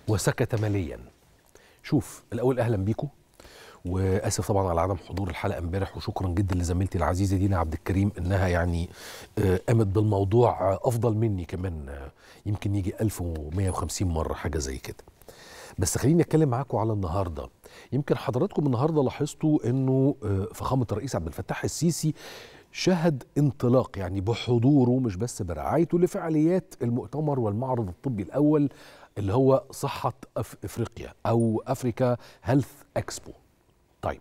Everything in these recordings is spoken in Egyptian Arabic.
وسكت مليا شوف الاول اهلا بيكم واسف طبعا على عدم حضور الحلقه امبارح وشكرا جدا لزميلتي العزيزه دينا عبد الكريم انها يعني آه، قامت بالموضوع آه، افضل مني كمان آه، يمكن يجي 1150 مره حاجه زي كده بس خليني اتكلم معاكم على النهارده يمكن حضراتكم النهارده لاحظتوا انه آه، فخامه الرئيس عبد الفتاح السيسي شهد انطلاق يعني بحضوره مش بس برعايته لفعاليات المؤتمر والمعرض الطبي الاول اللي هو صحه أف افريقيا او افريكا هيلث اكسبو طيب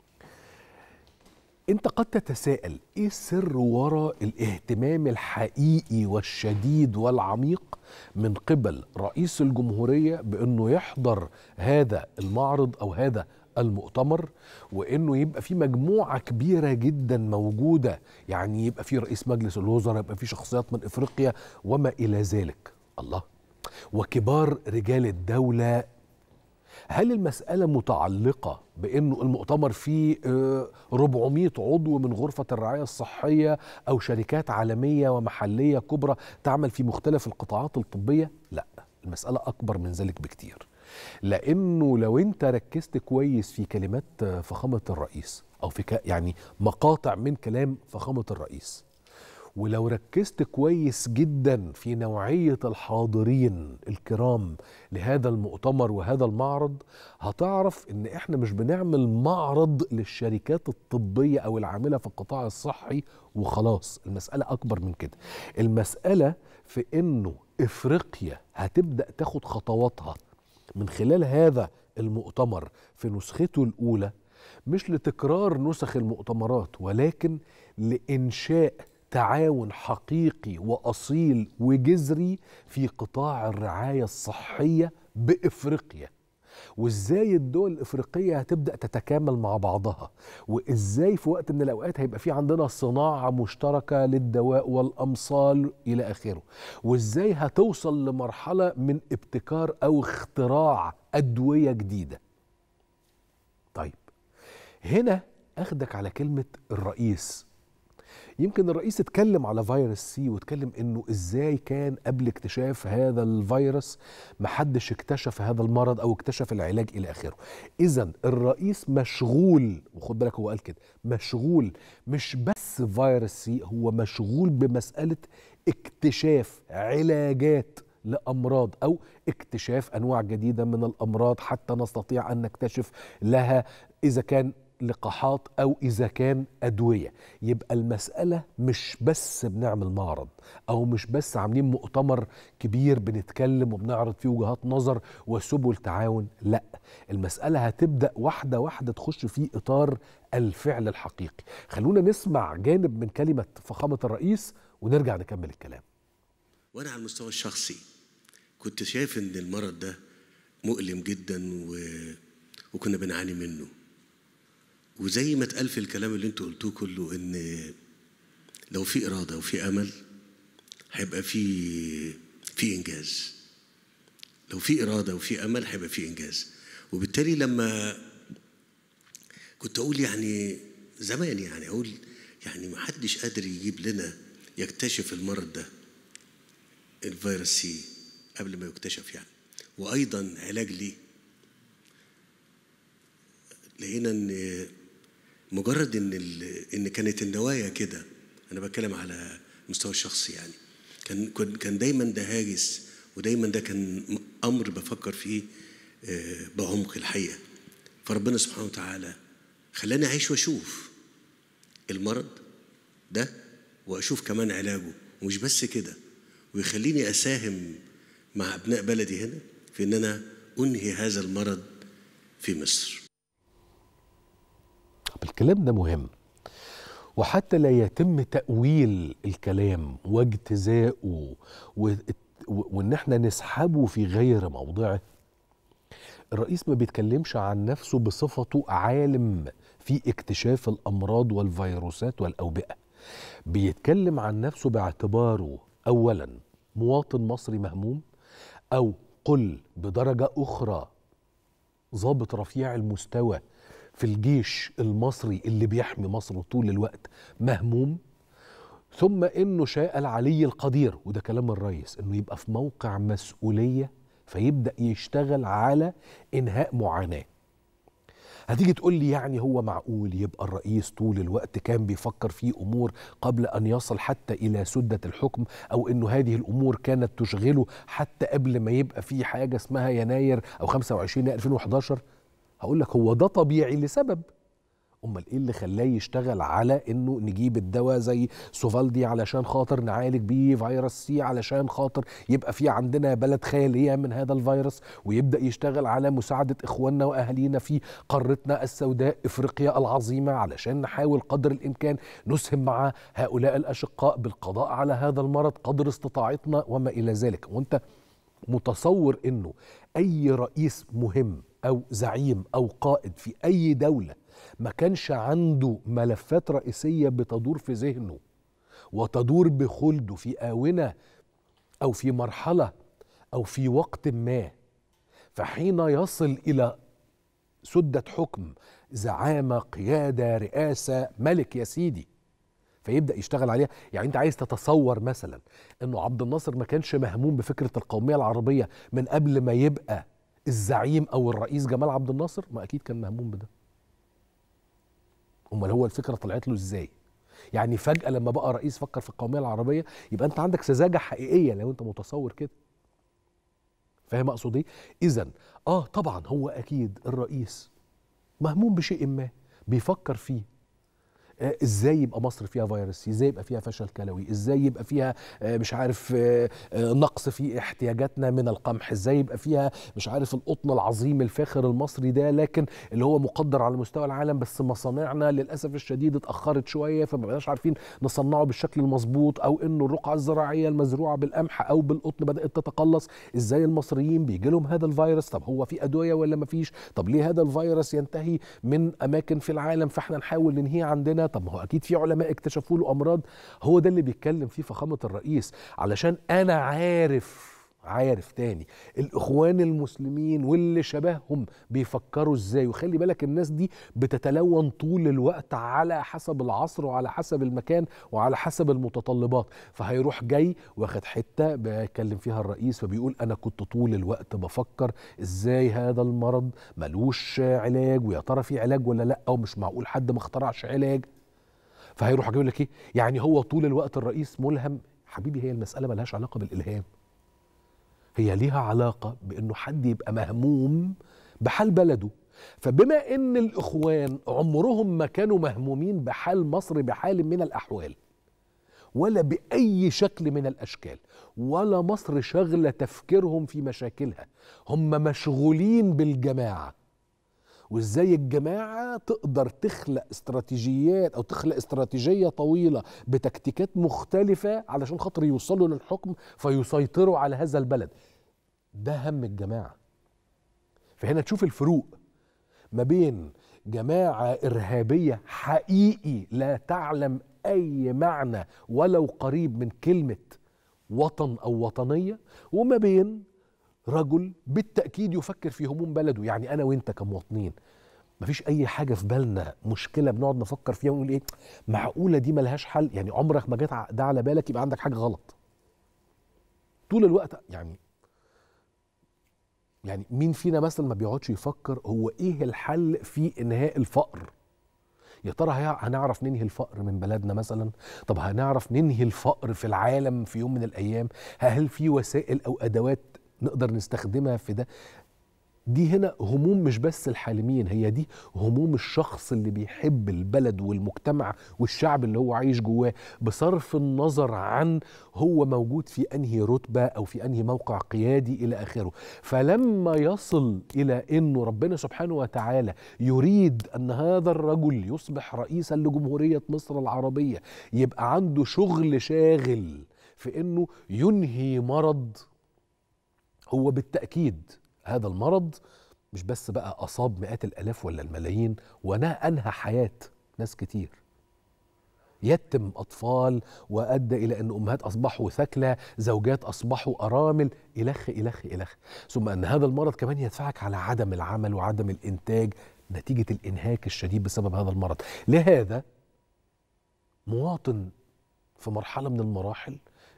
انت قد تتساءل ايه السر وراء الاهتمام الحقيقي والشديد والعميق من قبل رئيس الجمهوريه بانه يحضر هذا المعرض او هذا المؤتمر وانه يبقى في مجموعه كبيره جدا موجوده يعني يبقى في رئيس مجلس الوزراء يبقى في شخصيات من افريقيا وما الى ذلك الله وكبار رجال الدوله هل المسألة متعلقة بأنه المؤتمر فيه آه، 400 عضو من غرفة الرعاية الصحية أو شركات عالمية ومحلية كبرى تعمل في مختلف القطاعات الطبية؟ لا المسألة أكبر من ذلك بكتير لأنه لو أنت ركزت كويس في كلمات آه، فخامة الرئيس أو في ك- يعني مقاطع من كلام فخامة الرئيس ولو ركزت كويس جدا في نوعية الحاضرين الكرام لهذا المؤتمر وهذا المعرض هتعرف ان احنا مش بنعمل معرض للشركات الطبية او العاملة في القطاع الصحي وخلاص المسألة اكبر من كده المسألة في انه افريقيا هتبدأ تاخد خطواتها من خلال هذا المؤتمر في نسخته الاولى مش لتكرار نسخ المؤتمرات ولكن لانشاء تعاون حقيقي واصيل وجذري في قطاع الرعايه الصحيه بافريقيا وازاي الدول الافريقيه هتبدا تتكامل مع بعضها وازاي في وقت من الاوقات هيبقى في عندنا صناعه مشتركه للدواء والامصال الى اخره وازاي هتوصل لمرحله من ابتكار او اختراع ادويه جديده طيب هنا اخدك على كلمه الرئيس يمكن الرئيس اتكلم على فيروس سي واتكلم انه ازاي كان قبل اكتشاف هذا الفيروس محدش اكتشف هذا المرض او اكتشف العلاج الى اخره اذا الرئيس مشغول وخد بالك هو قال كده مشغول مش بس فيروس سي هو مشغول بمساله اكتشاف علاجات لامراض او اكتشاف انواع جديده من الامراض حتى نستطيع ان نكتشف لها اذا كان لقاحات او اذا كان ادويه يبقى المساله مش بس بنعمل معرض او مش بس عاملين مؤتمر كبير بنتكلم وبنعرض فيه وجهات نظر وسبل تعاون لا المساله هتبدا واحده واحده تخش في اطار الفعل الحقيقي خلونا نسمع جانب من كلمه فخامه الرئيس ونرجع نكمل الكلام وانا على المستوى الشخصي كنت شايف ان المرض ده مؤلم جدا و... وكنا بنعاني منه وزي ما اتقال في الكلام اللي انتوا قلتوه كله ان لو في اراده وفي امل هيبقى في في انجاز لو في اراده وفي امل هيبقى في انجاز وبالتالي لما كنت اقول يعني زمان يعني اقول يعني ما حدش قادر يجيب لنا يكتشف المرض ده الفيروس سي قبل ما يكتشف يعني وايضا علاج ليه لقينا ان مجرد ان ال- ان كانت النوايا كده انا بتكلم على المستوى الشخصي يعني كان كان- كان دايما ده هاجس ودايما ده كان امر بفكر فيه آه، بعمق الحقيقه فربنا سبحانه وتعالى خلاني اعيش واشوف المرض ده واشوف كمان علاجه ومش بس كده ويخليني اساهم مع ابناء بلدي هنا في ان انا انهي هذا المرض في مصر طب الكلام ده مهم وحتى لا يتم تأويل الكلام واجتزاؤه و... و... وان احنا نسحبه في غير موضعه الرئيس ما بيتكلمش عن نفسه بصفته عالم في اكتشاف الامراض والفيروسات والاوبئه بيتكلم عن نفسه باعتباره اولا مواطن مصري مهموم او قل بدرجه اخرى ضابط رفيع المستوى في الجيش المصري اللي بيحمي مصر طول الوقت مهموم ثم انه شاء العلي القدير وده كلام الرئيس انه يبقى في موقع مسؤوليه فيبدا يشتغل على انهاء معاناه هتيجي تقول لي يعني هو معقول يبقى الرئيس طول الوقت كان بيفكر في امور قبل ان يصل حتى الى سده الحكم او انه هذه الامور كانت تشغله حتى قبل ما يبقى في حاجه اسمها يناير او 25 يناير 2011 هقول لك هو ده طبيعي لسبب امال ايه اللي خلاه يشتغل على انه نجيب الدواء زي سوفالدي علشان خاطر نعالج بيه فيروس سي علشان خاطر يبقى في عندنا بلد خاليه من هذا الفيروس ويبدا يشتغل على مساعده اخواننا واهالينا في قارتنا السوداء افريقيا العظيمه علشان نحاول قدر الامكان نسهم مع هؤلاء الاشقاء بالقضاء على هذا المرض قدر استطاعتنا وما الى ذلك وانت متصور انه اي رئيس مهم او زعيم او قائد في اي دوله ما كانش عنده ملفات رئيسيه بتدور في ذهنه وتدور بخلده في آونة أو في مرحلة أو في وقت ما فحين يصل إلى سدة حكم زعامة قيادة رئاسة ملك يا سيدي فيبدأ يشتغل عليها يعني أنت عايز تتصور مثلا أنه عبد الناصر ما كانش مهموم بفكرة القومية العربية من قبل ما يبقى الزعيم أو الرئيس جمال عبد الناصر ما أكيد كان مهموم بده امال هو الفكره طلعت له ازاي يعني فجاه لما بقى رئيس فكر في القوميه العربيه يبقى انت عندك سذاجه حقيقيه لو انت متصور كده فاهم اقصد ايه اذا اه طبعا هو اكيد الرئيس مهموم بشيء ما بيفكر فيه آه، ازاي يبقى مصر فيها فيروس ازاي يبقى فيها فشل كلوي ازاي يبقى فيها آه، مش عارف آه، آه، نقص في احتياجاتنا من القمح ازاي يبقى فيها مش عارف القطن العظيم الفاخر المصري ده لكن اللي هو مقدر على مستوى العالم بس مصانعنا للاسف الشديد اتاخرت شويه فما بقناش عارفين نصنعه بالشكل المظبوط او انه الرقعه الزراعيه المزروعه بالقمح او بالقطن بدات تتقلص ازاي المصريين بيجي لهم هذا الفيروس طب هو في ادويه ولا ما فيش طب ليه هذا الفيروس ينتهي من اماكن في العالم فاحنا نحاول ننهيه عندنا طب ما هو اكيد في علماء اكتشفوا له امراض هو ده اللي بيتكلم فيه فخامه الرئيس علشان انا عارف عارف تاني الاخوان المسلمين واللي شبههم بيفكروا ازاي وخلي بالك الناس دي بتتلون طول الوقت على حسب العصر وعلى حسب المكان وعلى حسب المتطلبات فهيروح جاي واخد حته بيتكلم فيها الرئيس فبيقول انا كنت طول الوقت بفكر ازاي هذا المرض ملوش علاج ويا ترى في علاج ولا لا ومش معقول حد ما اخترعش علاج فهيروح يقول لك ايه يعني هو طول الوقت الرئيس ملهم حبيبي هي المساله ملهاش علاقه بالالهام هي ليها علاقه بانه حد يبقى مهموم بحال بلده فبما ان الاخوان عمرهم ما كانوا مهمومين بحال مصر بحال من الاحوال ولا باي شكل من الاشكال ولا مصر شغله تفكيرهم في مشاكلها هم مشغولين بالجماعه وازاي الجماعه تقدر تخلق استراتيجيات او تخلق استراتيجيه طويله بتكتيكات مختلفه علشان خاطر يوصلوا للحكم فيسيطروا على هذا البلد ده هم الجماعه فهنا تشوف الفروق ما بين جماعه ارهابيه حقيقي لا تعلم اي معنى ولو قريب من كلمه وطن او وطنيه وما بين رجل بالتاكيد يفكر في هموم بلده يعني انا وانت كمواطنين مفيش اي حاجه في بالنا مشكله بنقعد نفكر فيها ونقول ايه معقوله دي ملهاش حل يعني عمرك ما جت ده على بالك يبقى عندك حاجه غلط طول الوقت يعني يعني مين فينا مثلا ما بيقعدش يفكر هو ايه الحل في انهاء الفقر يا ترى هي- هنعرف ننهي الفقر من بلدنا مثلا طب هنعرف ننهي الفقر في العالم في يوم من الايام هل في وسائل او ادوات نقدر نستخدمها في ده دي هنا هموم مش بس الحالمين هي دي هموم الشخص اللي بيحب البلد والمجتمع والشعب اللي هو عايش جواه بصرف النظر عن هو موجود في انهي رتبه او في انهي موقع قيادي الى اخره فلما يصل الى انه ربنا سبحانه وتعالى يريد ان هذا الرجل يصبح رئيسا لجمهوريه مصر العربيه يبقى عنده شغل شاغل في انه ينهي مرض هو بالتأكيد هذا المرض مش بس بقى أصاب مئات الآلاف ولا الملايين وأنا أنهى حياة ناس كتير يتم أطفال وأدى إلى أن أمهات أصبحوا ثكلى زوجات أصبحوا أرامل إلخ إلخ إلخ ثم أن هذا المرض كمان يدفعك على عدم العمل وعدم الإنتاج نتيجة الإنهاك الشديد بسبب هذا المرض لهذا مواطن في مرحلة من المراحل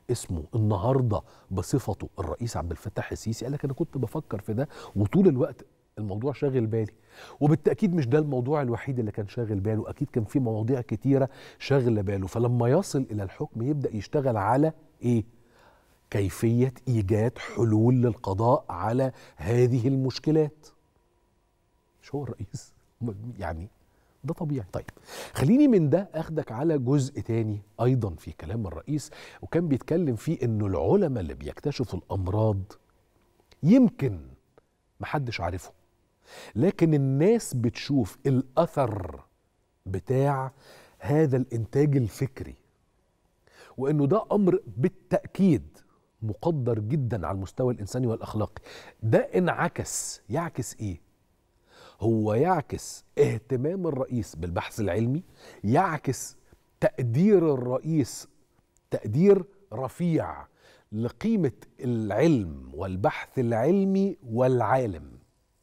اسمه النهارده بصفته الرئيس عبد الفتاح السيسي قال لك انا كنت بفكر في ده وطول الوقت الموضوع شاغل بالي وبالتاكيد مش ده الموضوع الوحيد اللي كان شاغل باله اكيد كان في مواضيع كتيره شاغله باله فلما يصل الى الحكم يبدا يشتغل على ايه كيفيه ايجاد حلول للقضاء على هذه المشكلات مش هو الرئيس يعني ده طبيعي طيب خليني من ده اخدك على جزء تاني ايضا في كلام الرئيس وكان بيتكلم فيه انه العلماء اللي بيكتشفوا الامراض يمكن محدش عارفه لكن الناس بتشوف الاثر بتاع هذا الانتاج الفكري وانه ده امر بالتاكيد مقدر جدا على المستوى الانساني والاخلاقي ده انعكس يعكس ايه هو يعكس اهتمام الرئيس بالبحث العلمي يعكس تقدير الرئيس تقدير رفيع لقيمه العلم والبحث العلمي والعالم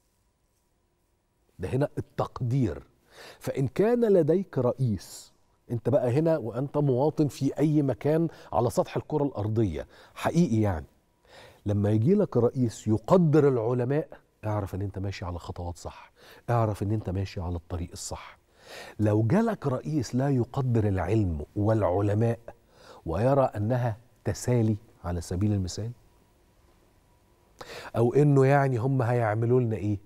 ده هنا التقدير فان كان لديك رئيس انت بقى هنا وانت مواطن في اي مكان على سطح الكره الارضيه حقيقي يعني لما يجي لك رئيس يقدر العلماء اعرف ان انت ماشي على خطوات صح اعرف ان انت ماشي على الطريق الصح لو جالك رئيس لا يقدر العلم والعلماء ويرى انها تسالي على سبيل المثال او انه يعني هم هيعملوا لنا ايه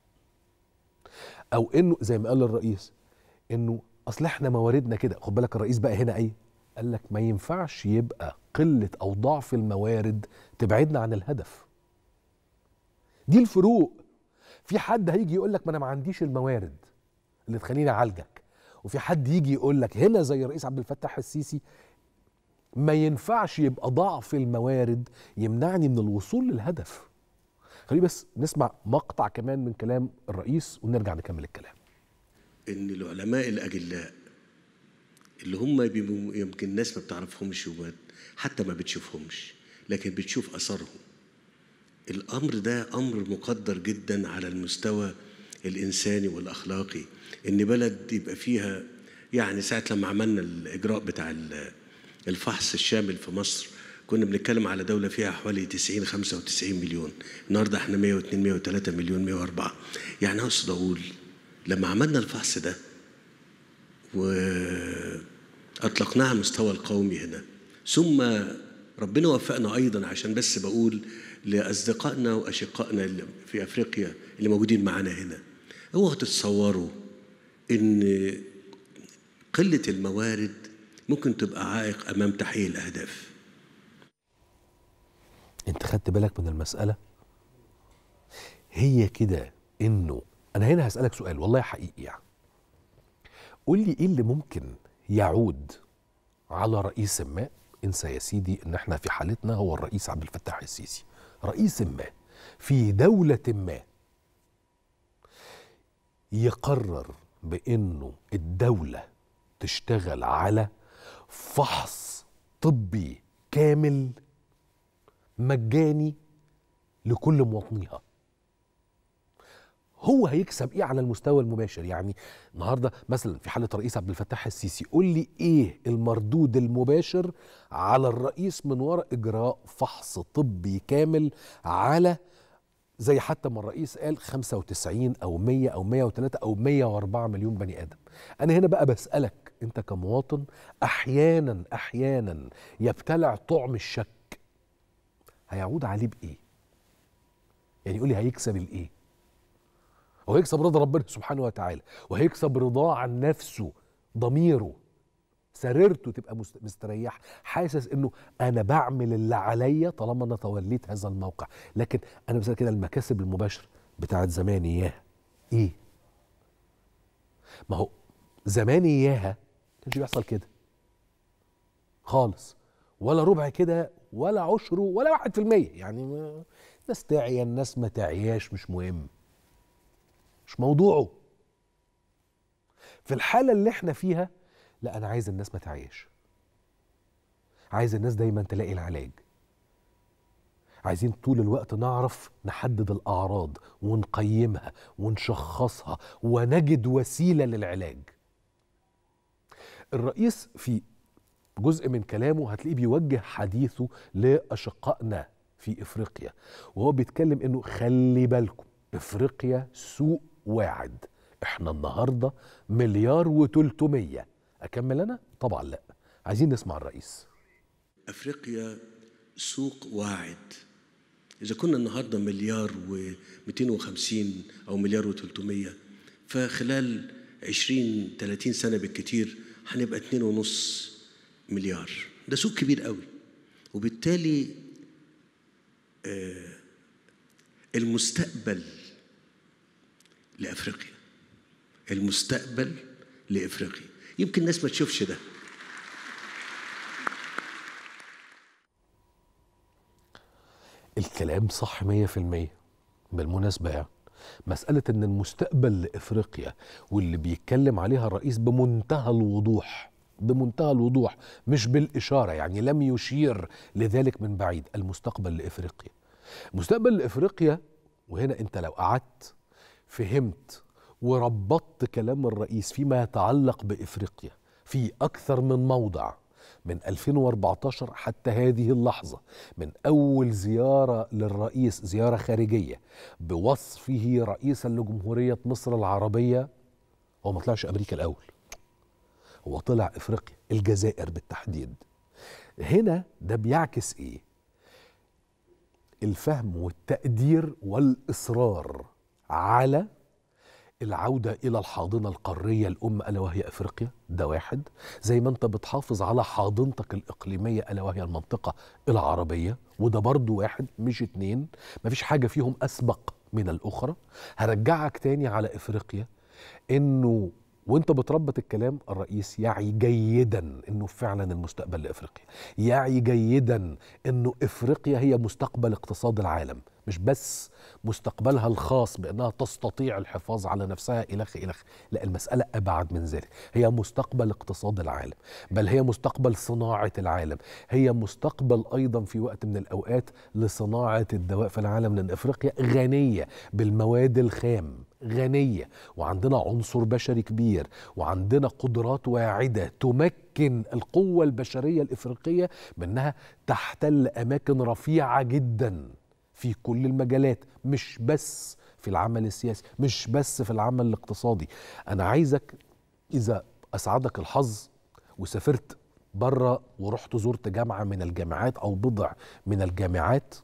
او انه زي ما قال الرئيس انه اصل احنا مواردنا كده خد بالك الرئيس بقى هنا ايه قال لك ما ينفعش يبقى قله او ضعف الموارد تبعدنا عن الهدف دي الفروق في حد هيجي يقول لك ما انا ما عنديش الموارد اللي تخليني اعالجك وفي حد يجي يقول لك هنا زي الرئيس عبد الفتاح السيسي ما ينفعش يبقى ضعف الموارد يمنعني من الوصول للهدف خليني بس نسمع مقطع كمان من كلام الرئيس ونرجع نكمل الكلام ان العلماء الاجلاء اللي هم بيبقوا يمكن الناس ما بتعرفهمش وما حتى ما بتشوفهمش لكن بتشوف اثرهم الامر ده امر مقدر جدا على المستوى الانساني والاخلاقي ان بلد يبقى فيها يعني ساعه لما عملنا الاجراء بتاع الفحص الشامل في مصر كنا بنتكلم على دولة فيها حوالي 90 95 مليون النهاردة احنا 102 103 مليون 104 يعني أقصد أقول لما عملنا الفحص ده وأطلقناه على المستوى القومي هنا ثم ربنا وفقنا أيضا عشان بس بقول لأصدقائنا وأشقائنا في أفريقيا اللي موجودين معانا هنا اوعوا تتصوروا إن قلة الموارد ممكن تبقى عائق أمام تحقيق الأهداف انت خدت بالك من المسألة هي كده انه انا هنا هسألك سؤال والله حقيقي يعني قول لي ايه اللي ممكن يعود على رئيس ما انسى يا سيدي ان احنا في حالتنا هو الرئيس عبد الفتاح السيسي رئيس ما في دولة ما يقرر بانه الدولة تشتغل على فحص طبي كامل مجاني لكل مواطنيها هو هيكسب ايه على المستوى المباشر يعني النهارده مثلا في حاله الرئيس عبد الفتاح السيسي قول لي ايه المردود المباشر على الرئيس من وراء اجراء فحص طبي كامل على زي حتى ما الرئيس قال 95 او 100 او 103 او 104 مليون بني ادم انا هنا بقى بسالك انت كمواطن احيانا احيانا يبتلع طعم الشك هيعود عليه بايه يعني يقول لي هيكسب الايه هو هيكسب رضا ربنا سبحانه وتعالى وهيكسب رضاه عن نفسه ضميره سريرته تبقى مستريح حاسس انه انا بعمل اللي عليا طالما انا توليت هذا الموقع لكن انا بسال كده المكاسب المباشره بتاعت زمان اياها ايه ما هو زمان اياها كانش بيحصل كده خالص ولا ربع كده ولا عشره ولا واحد في المية يعني ما الناس تعيا الناس ما تعياش مش مهم مش موضوعه في الحالة اللي احنا فيها لا أنا عايز الناس ما تعياش عايز الناس دايما تلاقي العلاج عايزين طول الوقت نعرف نحدد الأعراض ونقيمها ونشخصها ونجد وسيلة للعلاج الرئيس في جزء من كلامه هتلاقيه بيوجه حديثه لأشقائنا في إفريقيا وهو بيتكلم إنه خلي بالكم إفريقيا سوق واعد إحنا النهاردة مليار وتلتمية أكمل أنا؟ طبعا لا عايزين نسمع الرئيس افريقيا سوق واعد اذا كنا النهارده مليار و250 او مليار و300 فخلال 20 30 سنه بالكتير هنبقى 2.5 مليار ده سوق كبير قوي وبالتالي آه، المستقبل لافريقيا المستقبل لافريقيا يمكن الناس ما تشوفش ده الكلام صح مية في المية بالمناسبة يعني مسألة أن المستقبل لإفريقيا واللي بيتكلم عليها الرئيس بمنتهى الوضوح بمنتهى الوضوح مش بالإشارة يعني لم يشير لذلك من بعيد المستقبل لإفريقيا مستقبل لإفريقيا وهنا أنت لو قعدت فهمت وربطت كلام الرئيس فيما يتعلق بإفريقيا في أكثر من موضع من 2014 حتى هذه اللحظة من أول زيارة للرئيس زيارة خارجية بوصفه رئيسا لجمهورية مصر العربية هو ما طلعش أمريكا الأول هو طلع إفريقيا الجزائر بالتحديد هنا ده بيعكس إيه الفهم والتقدير والإصرار على العودة إلى الحاضنة القارية الأم ألا وهي أفريقيا ده واحد زي ما أنت بتحافظ على حاضنتك الإقليمية ألا وهي المنطقة العربية وده برضو واحد مش اتنين مفيش حاجة فيهم أسبق من الأخرى هرجعك تاني على إفريقيا إنه وانت بتربط الكلام الرئيس يعي جيدا انه فعلا المستقبل لافريقيا يعي جيدا انه افريقيا هي مستقبل اقتصاد العالم مش بس مستقبلها الخاص بانها تستطيع الحفاظ على نفسها الخ الخ لا المساله ابعد من ذلك هي مستقبل اقتصاد العالم بل هي مستقبل صناعه العالم هي مستقبل ايضا في وقت من الاوقات لصناعه الدواء في العالم لان افريقيا غنيه بالمواد الخام غنيه وعندنا عنصر بشري كبير وعندنا قدرات واعده تمكن القوه البشريه الافريقيه منها تحتل اماكن رفيعه جدا في كل المجالات مش بس في العمل السياسي مش بس في العمل الاقتصادي انا عايزك اذا اسعدك الحظ وسافرت بره ورحت زرت جامعه من الجامعات او بضع من الجامعات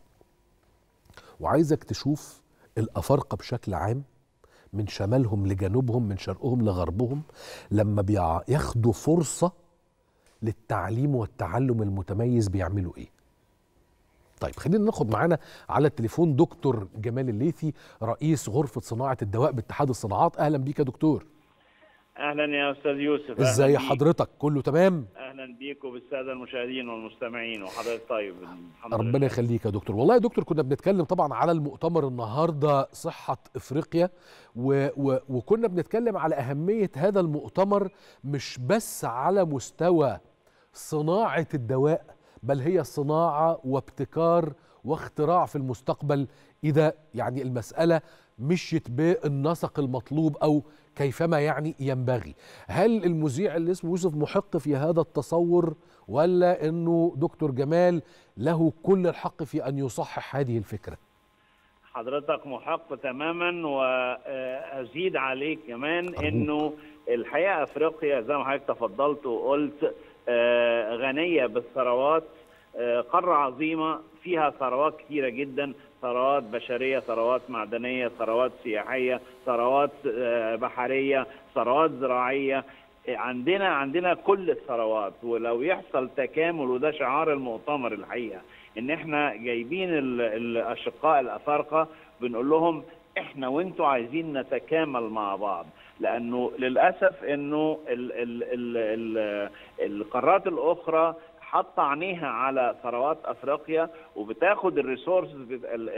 وعايزك تشوف الافارقه بشكل عام من شمالهم لجنوبهم من شرقهم لغربهم لما بياخدوا فرصه للتعليم والتعلم المتميز بيعملوا ايه طيب خلينا ناخد معانا على التليفون دكتور جمال الليثي رئيس غرفة صناعة الدواء باتحاد الصناعات أهلا بيك يا دكتور اهلا يا استاذ يوسف ازاي أهلاً بيك. حضرتك كله تمام اهلا بيك وبالساده المشاهدين والمستمعين وحضرتك طيب الحمد ربنا لله. يخليك يا دكتور والله يا دكتور كنا بنتكلم طبعا على المؤتمر النهارده صحة افريقيا و و وكنا بنتكلم على أهمية هذا المؤتمر مش بس على مستوى صناعة الدواء بل هي صناعة وابتكار واختراع في المستقبل إذا يعني المسألة مشيت بالنسق المطلوب أو كيفما يعني ينبغي هل المذيع اللي اسمه يوسف محق في هذا التصور ولا أنه دكتور جمال له كل الحق في أن يصحح هذه الفكرة حضرتك محق تماما وازيد عليك كمان أرجوك. انه الحقيقه افريقيا زي ما حضرتك تفضلت وقلت آه، غنيه بالثروات آه، قاره عظيمه فيها ثروات كثيره جدا ثروات بشريه ثروات معدنيه ثروات سياحيه ثروات آه، بحريه ثروات زراعيه عندنا عندنا كل الثروات ولو يحصل تكامل وده شعار المؤتمر الحقيقه ان احنا جايبين ال- الاشقاء الافارقه بنقول لهم احنا وانتوا عايزين نتكامل مع بعض لانه للاسف انه ال ال ال ال القارات الاخرى حاطه عينيها على ثروات افريقيا وبتاخد الريسورسز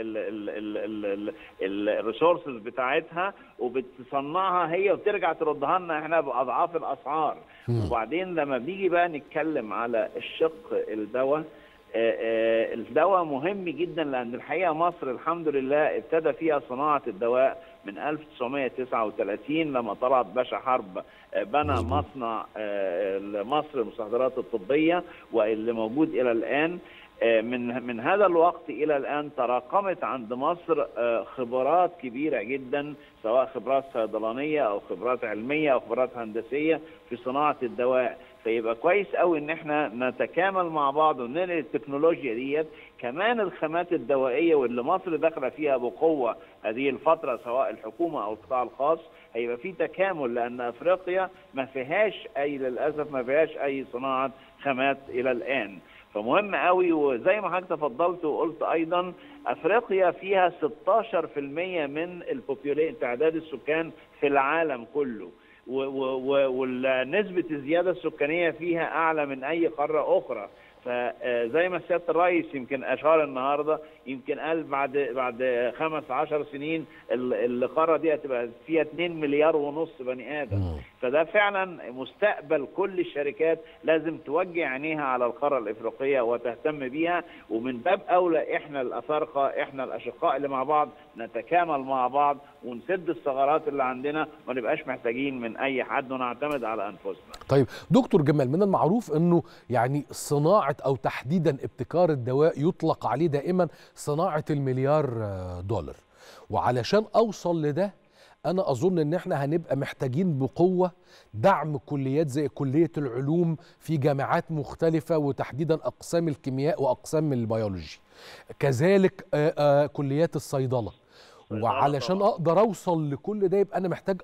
الريسورسز بتاعتها وبتصنعها هي وترجع تردها لنا احنا باضعاف الاسعار مم. وبعدين لما بيجي بقى نتكلم على الشق الدواء الدواء مهم جدا لان الحقيقه مصر الحمد لله ابتدى فيها صناعه الدواء من 1939 لما طلعت باشا حرب بنى مصنع مصر للمستحضرات الطبيه واللي موجود الى الان من من هذا الوقت الى الان تراكمت عند مصر خبرات كبيره جدا سواء خبرات صيدلانيه او خبرات علميه او خبرات هندسيه في صناعه الدواء فيبقى كويس قوي ان احنا نتكامل مع بعض وننقل التكنولوجيا ديت كمان الخامات الدوائيه واللي مصر داخله فيها بقوه هذه الفتره سواء الحكومه او القطاع الخاص هيبقى في تكامل لان افريقيا ما فيهاش اي للاسف ما فيهاش اي صناعه خامات الى الان فمهم قوي وزي ما حضرتك تفضلت وقلت ايضا افريقيا فيها 16% من البوبيولي تعداد السكان في العالم كله ونسبة الزيادة السكانية فيها أعلى من أي قارة أخرى فزي ما سياده الرئيس يمكن اشار النهارده يمكن قال بعد بعد خمس عشر سنين القاره دي هتبقى فيها 2 مليار ونص بني ادم فده فعلا مستقبل كل الشركات لازم توجه عينيها على القاره الافريقيه وتهتم بيها ومن باب اولى احنا الافارقه احنا الاشقاء اللي مع بعض نتكامل مع بعض ونسد الثغرات اللي عندنا ما نبقاش محتاجين من اي حد ونعتمد على انفسنا. طيب دكتور جمال من المعروف انه يعني صناعه او تحديدا ابتكار الدواء يطلق عليه دائما صناعه المليار دولار وعلشان اوصل لده انا اظن ان احنا هنبقى محتاجين بقوه دعم كليات زي كليه العلوم في جامعات مختلفه وتحديدا اقسام الكيمياء واقسام البيولوجي كذلك آآ آآ كليات الصيدله وعلشان اقدر اوصل لكل ده يبقى انا محتاج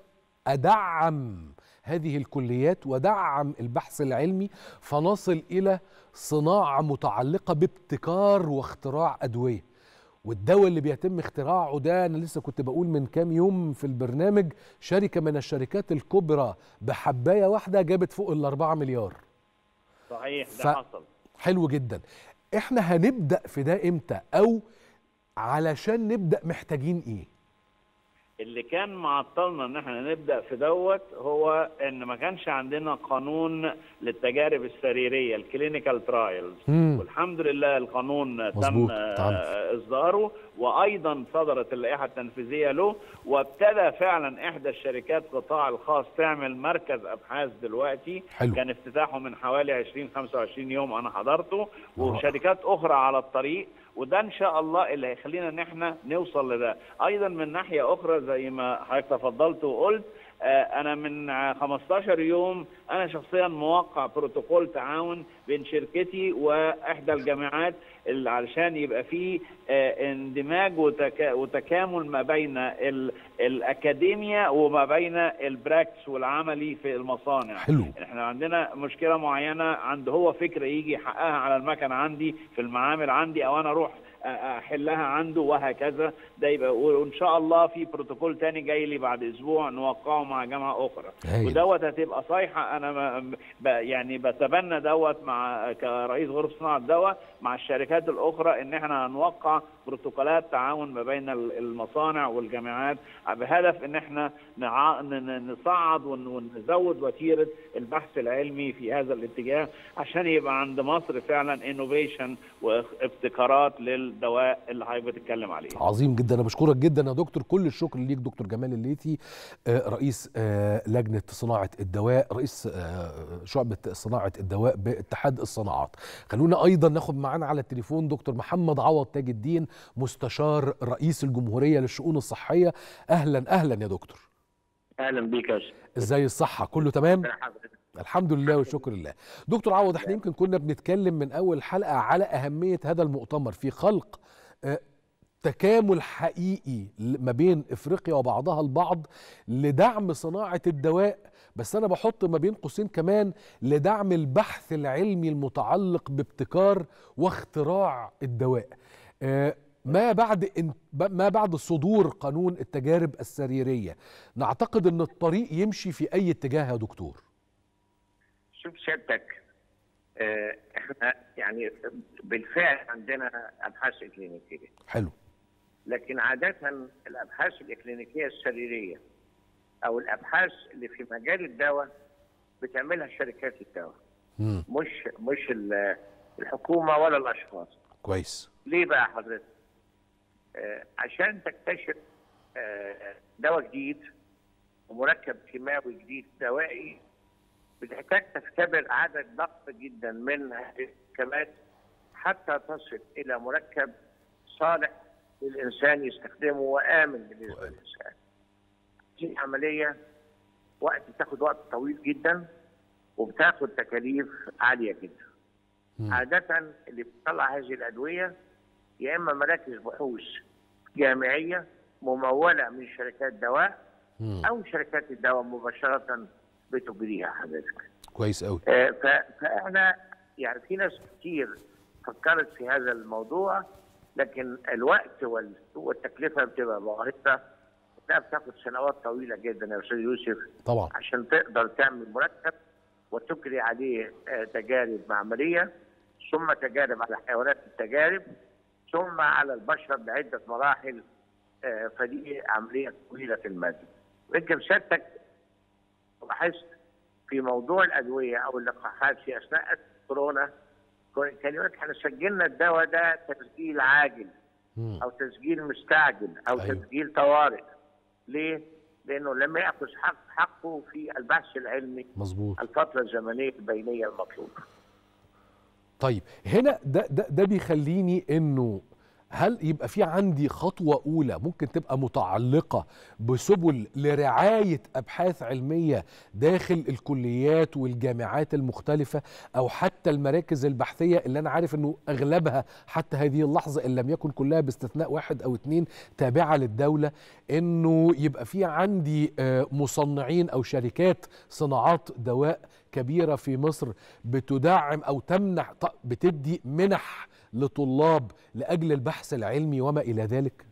ادعم هذه الكليات ودعم البحث العلمي فنصل الى صناعه متعلقه بابتكار واختراع ادويه والدواء اللي بيتم اختراعه ده انا لسه كنت بقول من كام يوم في البرنامج شركه من الشركات الكبرى بحبايه واحده جابت فوق الأربعة مليار صحيح ده حصل حلو جدا احنا هنبدا في ده امتى او علشان نبدا محتاجين ايه اللي كان معطلنا ان احنا نبدا في دوت هو ان ما كانش عندنا قانون للتجارب السريريه الكلينيكال ترايلز والحمد لله القانون تم اصداره وايضا صدرت اللائحه التنفيذيه له وابتدى فعلا احدى الشركات القطاع الخاص تعمل مركز ابحاث دلوقتي حلو. كان افتتاحه من حوالي 20 25 يوم انا حضرته وشركات اخرى على الطريق وده ان شاء الله اللي هيخلينا ان احنا نوصل لده ايضا من ناحيه اخرى زي ما حضرتك تفضلت وقلت انا من 15 يوم انا شخصيا موقع بروتوكول تعاون بين شركتي واحدى الجامعات اللي علشان يبقى فيه اندماج وتكامل ما بين الاكاديميا وما بين البراكتس والعملي في المصانع حلو. احنا عندنا مشكله معينه عند هو فكره يجي يحققها على المكن عندي في المعامل عندي او انا اروح احلها عنده وهكذا ده يبقى وان شاء الله في بروتوكول تاني جاي لي بعد اسبوع نوقعه مع جامعه اخرى هايل. ودوت هتبقى صيحه انا ما ب يعني بتبنى دوت مع كرئيس غرفه صناعه الدواء مع الشركات الاخرى ان احنا هنوقع بروتوكولات تعاون ما بين المصانع والجامعات بهدف ان احنا نع... نصعد ونزود وتيره البحث العلمي في هذا الاتجاه عشان يبقى عند مصر فعلا انوفيشن وابتكارات للدواء اللي حضرتك بتتكلم عليه. عظيم جدا انا بشكرك جدا يا دكتور كل الشكر ليك دكتور جمال الليثي رئيس لجنه صناعه الدواء رئيس شعبه صناعه الدواء باتحاد الصناعات. خلونا ايضا ناخد معانا على التليفون دكتور محمد عوض تاج الدين مستشار رئيس الجمهوريه للشؤون الصحيه اهلا اهلا يا دكتور. اهلا بيك يا ازاي الصحه كله تمام؟ الحمد لله والشكر لله دكتور عوض احنا يمكن كنا بنتكلم من اول حلقه على اهميه هذا المؤتمر في خلق تكامل حقيقي ما بين افريقيا وبعضها البعض لدعم صناعه الدواء بس انا بحط ما بين قوسين كمان لدعم البحث العلمي المتعلق بابتكار واختراع الدواء ما بعد ما بعد صدور قانون التجارب السريريه نعتقد ان الطريق يمشي في اي اتجاه يا دكتور شوف سيادتك اه احنا يعني بالفعل عندنا ابحاث اكلينيكيه حلو لكن عاده الابحاث الاكلينيكيه السريريه او الابحاث اللي في مجال الدواء بتعملها شركات الدواء مم. مش مش الحكومه ولا الاشخاص كويس ليه بقى حضرتك؟ آه عشان تكتشف آه دواء جديد ومركب كيماوي جديد دوائي بتحتاج تختبر عدد ضخم جدا من هذه المركبات حتى تصل الى مركب صالح للانسان يستخدمه وامن بالنسبه للانسان. دي عمليه وقت تاخد وقت طويل جدا وبتاخد تكاليف عاليه جدا. مم. عاده اللي بتطلع هذه الادويه يا اما مراكز بحوث جامعيه مموله من شركات دواء مم. او شركات الدواء مباشره بتجريها حضرتك. كويس قوي آه، ف- فاحنا يعني في ناس كتير فكرت في هذا الموضوع لكن الوقت وال- والتكلفه بتبقى باهظه ده بتاخد سنوات طويله جدا يا استاذ يوسف طبعا عشان تقدر تعمل مركب وتجري عليه آه، تجارب معمليه ثم تجارب على حيوانات التجارب ثم على البشر بعده مراحل آه، فدي عمليه طويله المدى. يمكن سيادتك لاحظت في موضوع الادويه او اللقاحات في اثناء كورونا كان يقول لك احنا سجلنا الدواء ده تسجيل عاجل مم. او تسجيل مستعجل او أيوة. أيوه. تسجيل طوارئ. ليه؟ لانه لم ياخذ حق حقه في البحث العلمي مظبوط الفتره الزمنيه البينيه المطلوبه. طيب هنا ده ده ده بيخليني انه هل يبقى في عندي خطوة أولى ممكن تبقى متعلقة بسبل لرعاية أبحاث علمية داخل الكليات والجامعات المختلفة أو حتى المراكز البحثية اللي أنا عارف أنه أغلبها حتى هذه اللحظة إن لم يكن كلها باستثناء واحد أو اتنين تابعة للدولة أنه يبقى في عندي آه، مصنعين أو شركات صناعات دواء كبيرة في مصر بتدعم أو تمنح ط- بتدي منح لطلاب لأجل البحث العلمي وما إلى ذلك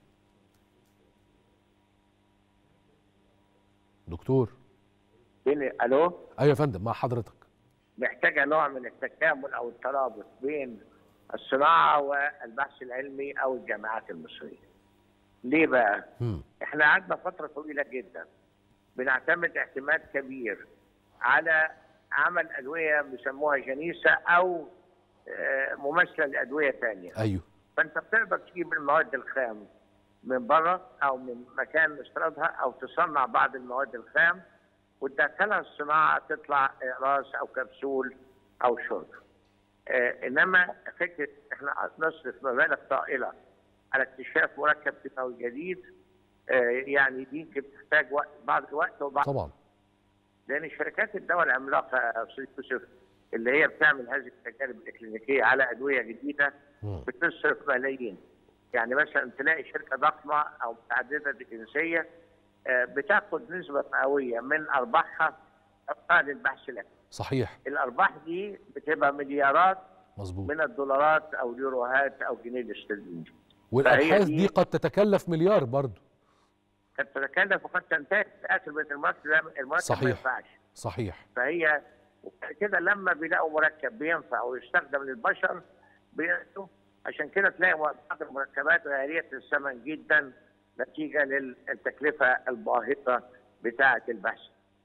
دكتور بين الو أيوة يا فندم مع حضرتك محتاجه نوع من التكامل او الترابط بين الصناعه والبحث العلمي او الجامعات المصريه. ليه بقى؟ مم. احنا قعدنا فتره طويله جدا بنعتمد اعتماد كبير على عمل ادويه بيسموها جنيسه او آه، مماثله لادويه ثانيه أيوه فانت بتقدر تجيب المواد الخام من بره او من مكان استيرادها او تصنع بعض المواد الخام وتدخلها الصناعه تطلع اقراص او كبسول او شرب. آه انما فكره احنا نصرف مبالغ طائله على اكتشاف مركب كيماوي جديد آه يعني دي يمكن بتحتاج وقت بعض الوقت وبعض طبعا لان شركات الدواء العملاقه يا استاذ يوسف اللي هي بتعمل هذه التجارب الاكلينيكيه على ادويه جديده مم. بتصرف ملايين يعني مثلا تلاقي شركه ضخمه او متعدده الجنسيه آه، بتاخد نسبه مئويه من ارباحها بعد البحث العلمي صحيح الارباح دي بتبقى مليارات مظبوط من الدولارات او اليوروهات او جنيه الاسترليني والأبحاث دي- دي قد تتكلف مليار برضو قد تتكلف وقد تنتهي في اخر بيت المركب المركب ما صحيح. ينفعش صحيح فهي كده لما بيلاقوا مركب بينفع ويستخدم للبشر بياخدوا عشان كده تلاقي بعض المركبات غالية الثمن جدا نتيجة للتكلفة الباهظة بتاعة البحث.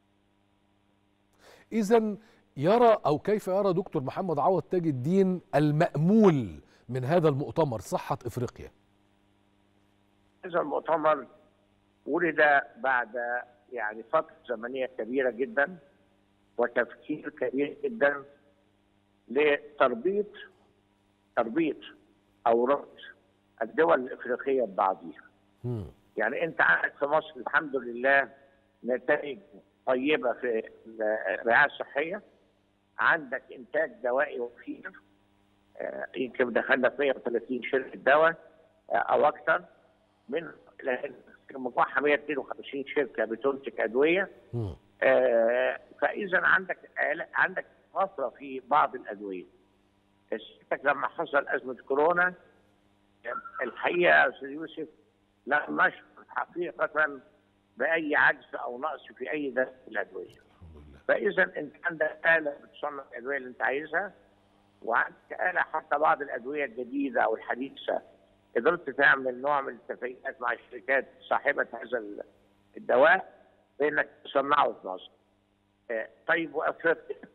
إذا يرى أو كيف يرى دكتور محمد عوض تاج الدين المأمول من هذا المؤتمر صحة إفريقيا هذا المؤتمر ولد بعد يعني فترة زمنية كبيرة جدا وتفكير كبير جدا لتربيط تربيط أو ربط الدول الإفريقية ببعضها. مم. يعني انت عندك في مصر الحمد لله نتائج طيبه في الرعايه الصحيه عندك انتاج دوائي وفير آه، يمكن دخلنا في 130 شركه دواء آه، او اكثر من لأن مجموعها 152 شركه بتنتج ادويه مم. آه، فاذا عندك آل- عندك فتره في بعض الادويه سيادتك لما حصل ازمه كورونا الحقيقه يا استاذ يوسف لم نشعر حقيقه باي عجز او نقص في اي دواء من الادويه الحمد لله فاذا انت عندك اله بتصنع الادويه اللي انت عايزها وعندك اله حتى بعض الادويه الجديده او الحديثه قدرت تعمل نوع من الاتفاقيات مع الشركات صاحبه هذا ال- الدواء بانك تصنعه في مصر. آه، طيب وافريقيا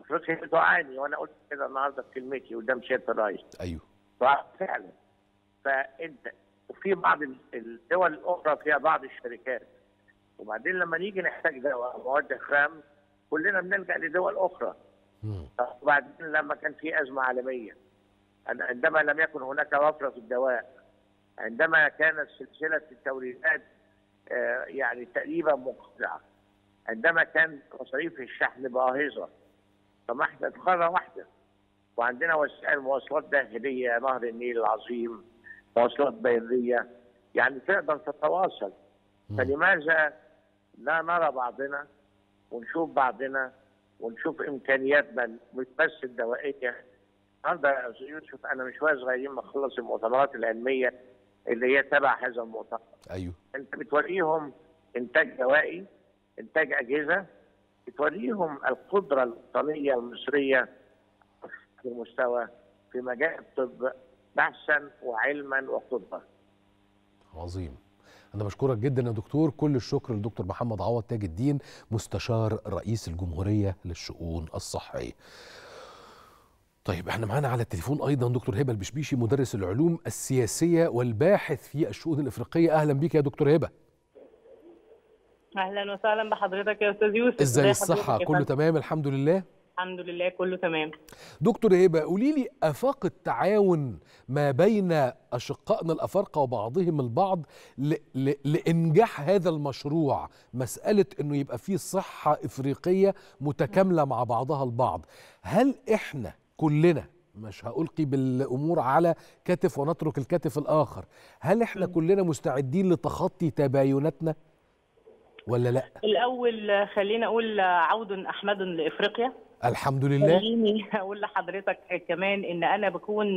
افريقيا بتعاني وانا قلت كده النهارده في كلمتي قدام سياده الرئيس ايوه فعلا فانت وفي بعض الدول الاخرى فيها بعض الشركات وبعدين لما نيجي نحتاج دواء مواد خام كلنا بنلجا لدول اخرى مم. وبعدين لما كان في ازمه عالميه عندما لم يكن هناك وفره في الدواء عندما كانت سلسله التوريدات آه، يعني تقريبا منقطعه عندما كان مصاريف الشحن باهظه طب ما احنا قاره واحده وعندنا وسائل مواصلات داخليه نهر النيل العظيم مواصلات بريه يعني تقدر تتواصل فلماذا لا نرى بعضنا ونشوف بعضنا ونشوف امكانياتنا مش بس الدوائيه النهارده يا استاذ يوسف انا مش شويه صغيرين ما خلص المؤتمرات العلميه اللي هي تبع هذا المؤتمر ايوه انت بتوريهم انتاج دوائي انتاج اجهزه بتوريهم القدره الوطنيه المصريه في المستوى في مجال الطب بحثا وعلما وقدره عظيم أنا بشكرك جدا يا دكتور كل الشكر للدكتور محمد عوض تاج الدين مستشار رئيس الجمهورية للشؤون الصحية طيب احنا معانا على التليفون ايضا دكتور هبه البشبيشي مدرس العلوم السياسيه والباحث في الشؤون الافريقيه اهلا بيك يا دكتور هبه اهلا وسهلا بحضرتك يا استاذ يوسف ازاي الصحه حضرتك يا كله فندم؟ تمام الحمد لله الحمد لله كله تمام دكتور هبه قولي لي افاق التعاون ما بين اشقائنا الافارقه وبعضهم البعض ل... ل... لانجاح هذا المشروع مساله انه يبقى فيه صحه افريقيه متكامله مع بعضها البعض هل احنا كلنا مش هألقي بالأمور على كتف ونترك الكتف الآخر هل احنا كلنا مستعدين لتخطي تبايناتنا ولا لا الاول خلينا اقول عود احمد لافريقيا الحمد لله خليني اقول لحضرتك كمان ان انا بكون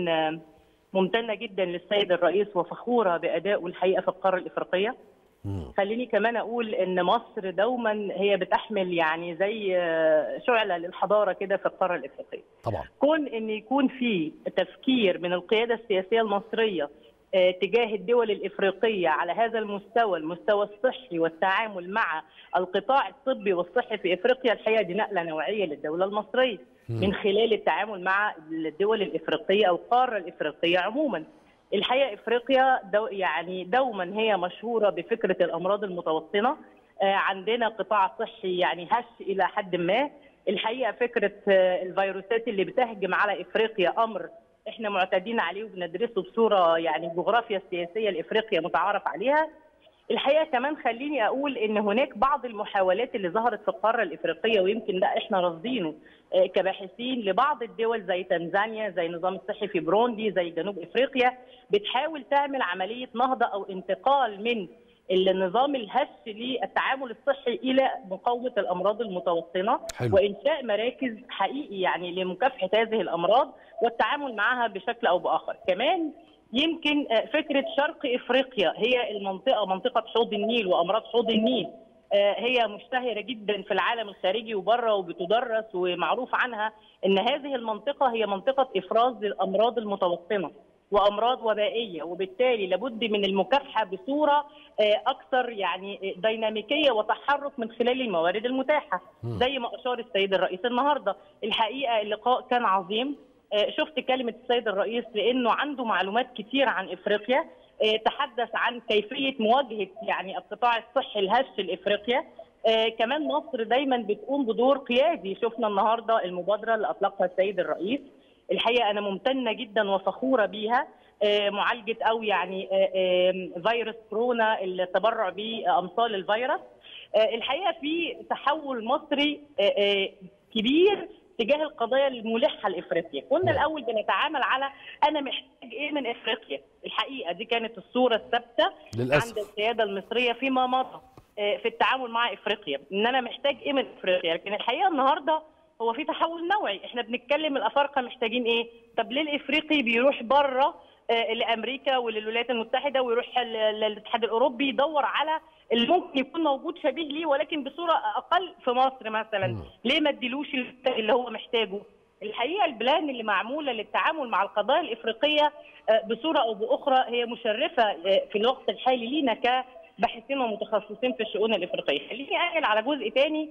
ممتنه جدا للسيد الرئيس وفخوره بادائه الحقيقه في القاره الافريقيه مم. خليني كمان اقول ان مصر دوما هي بتحمل يعني زي شعله للحضاره كده في القاره الافريقيه طبعا كون ان يكون في تفكير من القياده السياسيه المصريه آه، تجاه الدول الافريقيه على هذا المستوى المستوى الصحي والتعامل مع القطاع الطبي والصحي في افريقيا الحقيقه دي نقله نوعيه للدوله المصريه من خلال التعامل مع الدول الافريقيه او القاره الافريقيه عموما. الحقيقه افريقيا دو يعني دوما هي مشهوره بفكره الامراض المتوطنه آه، عندنا قطاع صحي يعني هش الى حد ما الحقيقه فكره آه، الفيروسات اللي بتهجم على افريقيا امر احنا معتادين عليه وبندرسه بصوره يعني الجغرافيا السياسيه لافريقيا متعارف عليها الحقيقه كمان خليني اقول ان هناك بعض المحاولات اللي ظهرت في القاره الافريقيه ويمكن ده احنا راصدينه آه، كباحثين لبعض الدول زي تنزانيا زي النظام الصحي في بروندي زي جنوب افريقيا بتحاول تعمل عمليه نهضه او انتقال من النظام الهش للتعامل الصحي الى مقاومه الامراض المتوطنه حلو. وانشاء مراكز حقيقي يعني لمكافحه هذه الامراض والتعامل معها بشكل او باخر كمان يمكن آه، فكره شرق افريقيا هي المنطقه منطقه حوض النيل وامراض حوض النيل آه، هي مشتهره جدا في العالم الخارجي وبره وبتدرس ومعروف عنها ان هذه المنطقه هي منطقه افراز للامراض المتوطنه وامراض وبائيه وبالتالي لابد من المكافحه بصوره آه، اكثر يعني ديناميكيه وتحرك من خلال الموارد المتاحه زي ما اشار السيد الرئيس النهارده الحقيقه اللقاء كان عظيم آه، شفت كلمه السيد الرئيس لانه عنده معلومات كتير عن افريقيا آه، تحدث عن كيفيه مواجهه يعني القطاع الصحي الهش لافريقيا آه، كمان مصر دايما بتقوم بدور قيادي شفنا النهارده المبادره اللي اطلقها السيد الرئيس الحقيقه انا ممتنه جدا وفخوره بيها آه، معالجه او يعني آه، آه، فيروس كورونا التبرع بامثال الفيروس آه، الحقيقه في تحول مصري آه، آه، كبير تجاه القضايا الملحه لافريقيا، كنا الاول بنتعامل على انا محتاج ايه من افريقيا، الحقيقه دي كانت الصوره الثابته للأسف. عند السياده المصريه فيما مضى آه، في التعامل مع افريقيا، ان انا محتاج ايه من افريقيا، لكن الحقيقه النهارده هو في تحول نوعي، احنا بنتكلم الافارقه محتاجين ايه؟ طب ليه الافريقي بيروح بره آه، لامريكا وللولايات المتحده ويروح ل- للاتحاد الاوروبي يدور على اللي ممكن يكون موجود شبيه ليه ولكن بصوره اقل في مصر مثلا ليه ما اديلوش اللي هو محتاجه الحقيقه البلان اللي معموله للتعامل مع القضايا الافريقيه آه، بصوره او باخرى هي مشرفه آه، في الوقت الحالي لينا كباحثين ومتخصصين في الشؤون الافريقيه خليني انقل على جزء تاني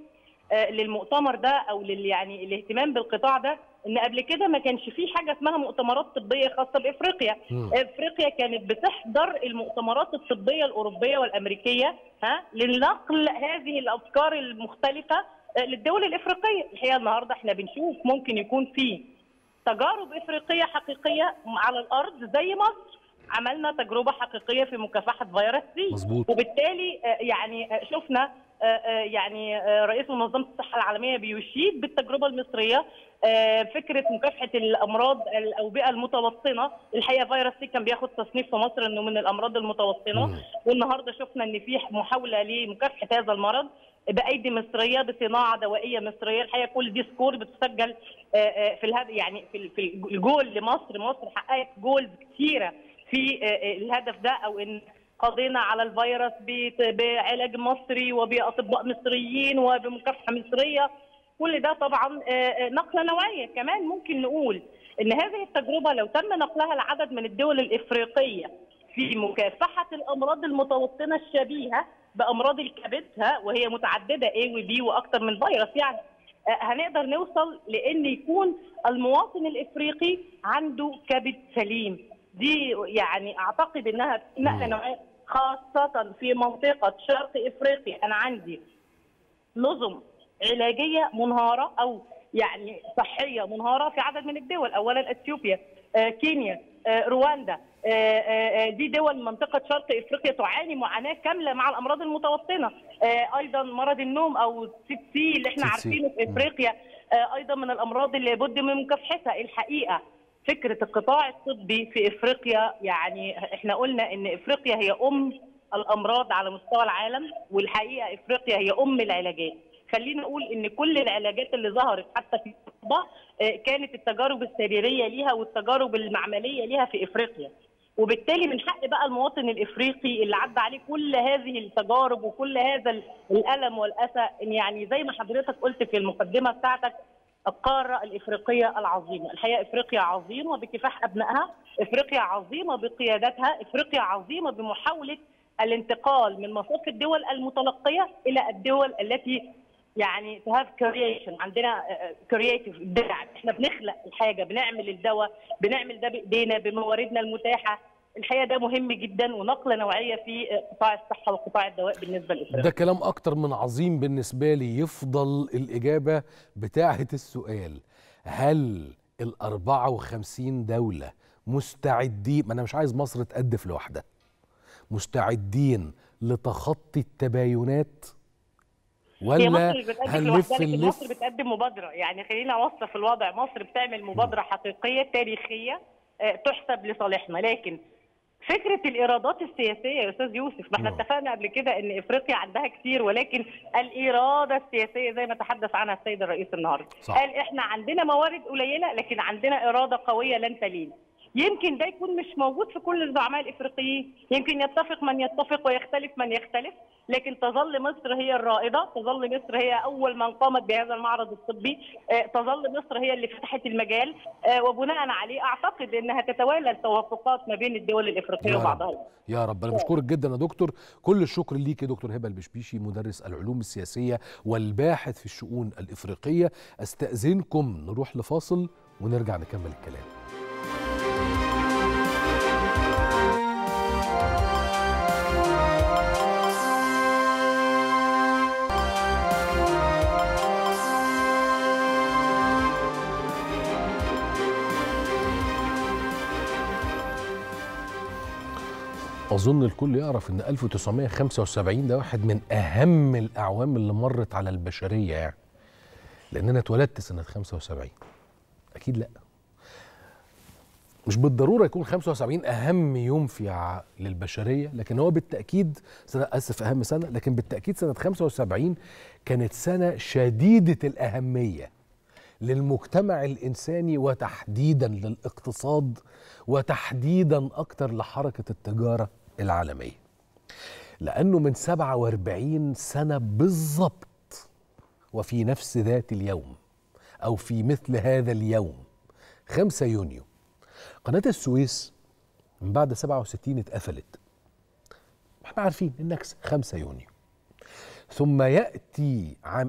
آه، للمؤتمر ده او لل يعني الاهتمام بالقطاع ده ان قبل كده ما كانش في حاجه اسمها مؤتمرات طبيه خاصه بافريقيا مم. افريقيا كانت بتحضر المؤتمرات الطبيه الاوروبيه والامريكيه ها لنقل هذه الافكار المختلفه آه، للدول الافريقيه الحقيقه النهارده احنا بنشوف ممكن يكون في تجارب افريقيه حقيقيه على الارض زي مصر عملنا تجربه حقيقيه في مكافحه فيروس سي مظبوط. وبالتالي آه، يعني آه، شفنا آه، آه، يعني آه، رئيس منظمه الصحه العالميه بيشيد بالتجربه المصريه آه، فكره مكافحه الامراض الاوبئه المتوطنه الحقيقه فيروس سي كان بياخد تصنيف في مصر انه من الامراض المتوطنه مم. والنهارده شفنا ان في محاوله لمكافحه هذا المرض بايدي مصريه بصناعه دوائيه مصريه الحقيقه كل دي سكور بتسجل آه، آه، في الهدف يعني في ال- في الجول لمصر مصر حققت جولز كثيره في آه، آه، الهدف ده او ان قضينا على الفيروس بت- بعلاج مصري وباطباء مصريين وبمكافحه مصريه كل ده طبعا آه، آه، نقله نوعيه كمان ممكن نقول ان هذه التجربه لو تم نقلها لعدد من الدول الافريقيه في مكافحه الامراض المتوطنه الشبيهه بامراض الكبد ها وهي متعدده A و B واكثر من فيروس يعني آه، هنقدر نوصل لان يكون المواطن الافريقي عنده كبد سليم دي يعني اعتقد انها نقله نوعيه خاصه في منطقه شرق افريقيا انا عندي نظم علاجيه منهاره او يعني صحيه منهاره في عدد من الدول اولا اثيوبيا آه، كينيا آه، رواندا آه، آه، آه، دي دول منطقه شرق افريقيا تعاني معاناه كامله مع الامراض المتوطنه آه، ايضا مرض النوم او سي سي اللي احنا سي سي. عارفينه في افريقيا آه، ايضا من الامراض اللي لابد من مكافحتها الحقيقه فكره القطاع الطبي في افريقيا يعني احنا قلنا ان افريقيا هي ام الامراض على مستوى العالم والحقيقه افريقيا هي ام العلاجات خلينا نقول ان كل العلاجات اللي ظهرت حتى في اوروبا آه، كانت التجارب السريريه ليها والتجارب المعمليه ليها في افريقيا وبالتالي من حق بقى المواطن الافريقي اللي عدى عليه كل هذه التجارب وكل هذا ال- الالم والاسى ان يعني زي ما حضرتك قلت في المقدمه بتاعتك القاره الافريقيه العظيمه، الحقيقه افريقيا عظيمه بكفاح ابنائها، افريقيا عظيمه بقيادتها، افريقيا عظيمه بمحاوله الانتقال من مصاف الدول المتلقيه الى الدول التي يعني تو هاف كرييشن عندنا كرييتيف ابداع احنا بنخلق الحاجه بنعمل الدواء بنعمل ده بايدينا بمواردنا المتاحه الحقيقه ده مهم جدا ونقله نوعيه في آه، قطاع الصحه وقطاع الدواء بالنسبه لافريقيا ده كلام اكتر من عظيم بالنسبه لي يفضل الاجابه بتاعه السؤال هل ال 54 دوله مستعدين ما انا مش عايز مصر تقدف لوحدها مستعدين لتخطي التباينات هي ولا مصر مش بتقدم هنلف لوحدها لكن نلف مصر بتقدم مبادره يعني خلينا اوصف الوضع مصر بتعمل مبادره حقيقيه تاريخيه آه، تحسب لصالحنا لكن فكره الايرادات السياسيه يا استاذ يوسف ما احنا نعم. اتفقنا قبل كده ان افريقيا عندها كتير ولكن الاراده السياسيه زي ما تحدث عنها السيد الرئيس النهارده صح. قال احنا عندنا موارد قليله لكن عندنا اراده قويه لن تلين يمكن ده يكون مش موجود في كل الزعماء الافريقيين يمكن يتفق من يتفق ويختلف من يختلف لكن تظل مصر هي الرائده تظل مصر هي اول من قامت بهذا المعرض الطبي آه، تظل مصر هي اللي فتحت المجال آه، وبناء عليه اعتقد انها تتوالى التوافقات ما بين الدول الافريقيه يا وبعضها رب يا رب انا بشكرك جدا يا دكتور كل الشكر ليك يا دكتور هبه البشبيشي مدرس العلوم السياسيه والباحث في الشؤون الافريقيه استاذنكم نروح لفاصل ونرجع نكمل الكلام أظن الكل يعرف إن 1975 ده واحد من أهم الأعوام اللي مرت على البشرية يعني لأن أنا اتولدت سنة 75 أكيد لأ مش بالضرورة يكون 75 أهم يوم في ع... للبشرية لكن هو بالتأكيد سنة آسف أهم سنة لكن بالتأكيد سنة 75 كانت سنة شديدة الأهمية للمجتمع الإنساني وتحديدا للاقتصاد وتحديدا أكتر لحركة التجارة العالمية لأنه من 47 سنة بالضبط وفي نفس ذات اليوم أو في مثل هذا اليوم 5 يونيو قناة السويس من بعد 67 اتقفلت احنا عارفين النكسة 5 يونيو ثم ياتي عام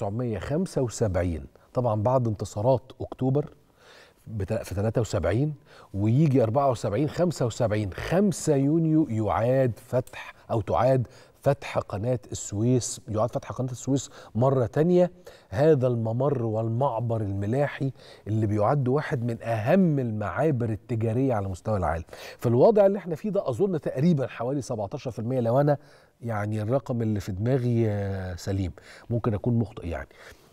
1975 طبعا بعد انتصارات اكتوبر بتا- في 73 ويجي 74 75 5 يونيو يعاد فتح او تعاد فتح قناة السويس يعاد فتح قناة السويس مرة تانية هذا الممر والمعبر الملاحي اللي بيعد واحد من أهم المعابر التجارية على مستوى العالم في الوضع اللي احنا فيه ده أظن تقريبا حوالي 17% لو أنا يعني الرقم اللي في دماغي آه، سليم ممكن أكون مخطئ يعني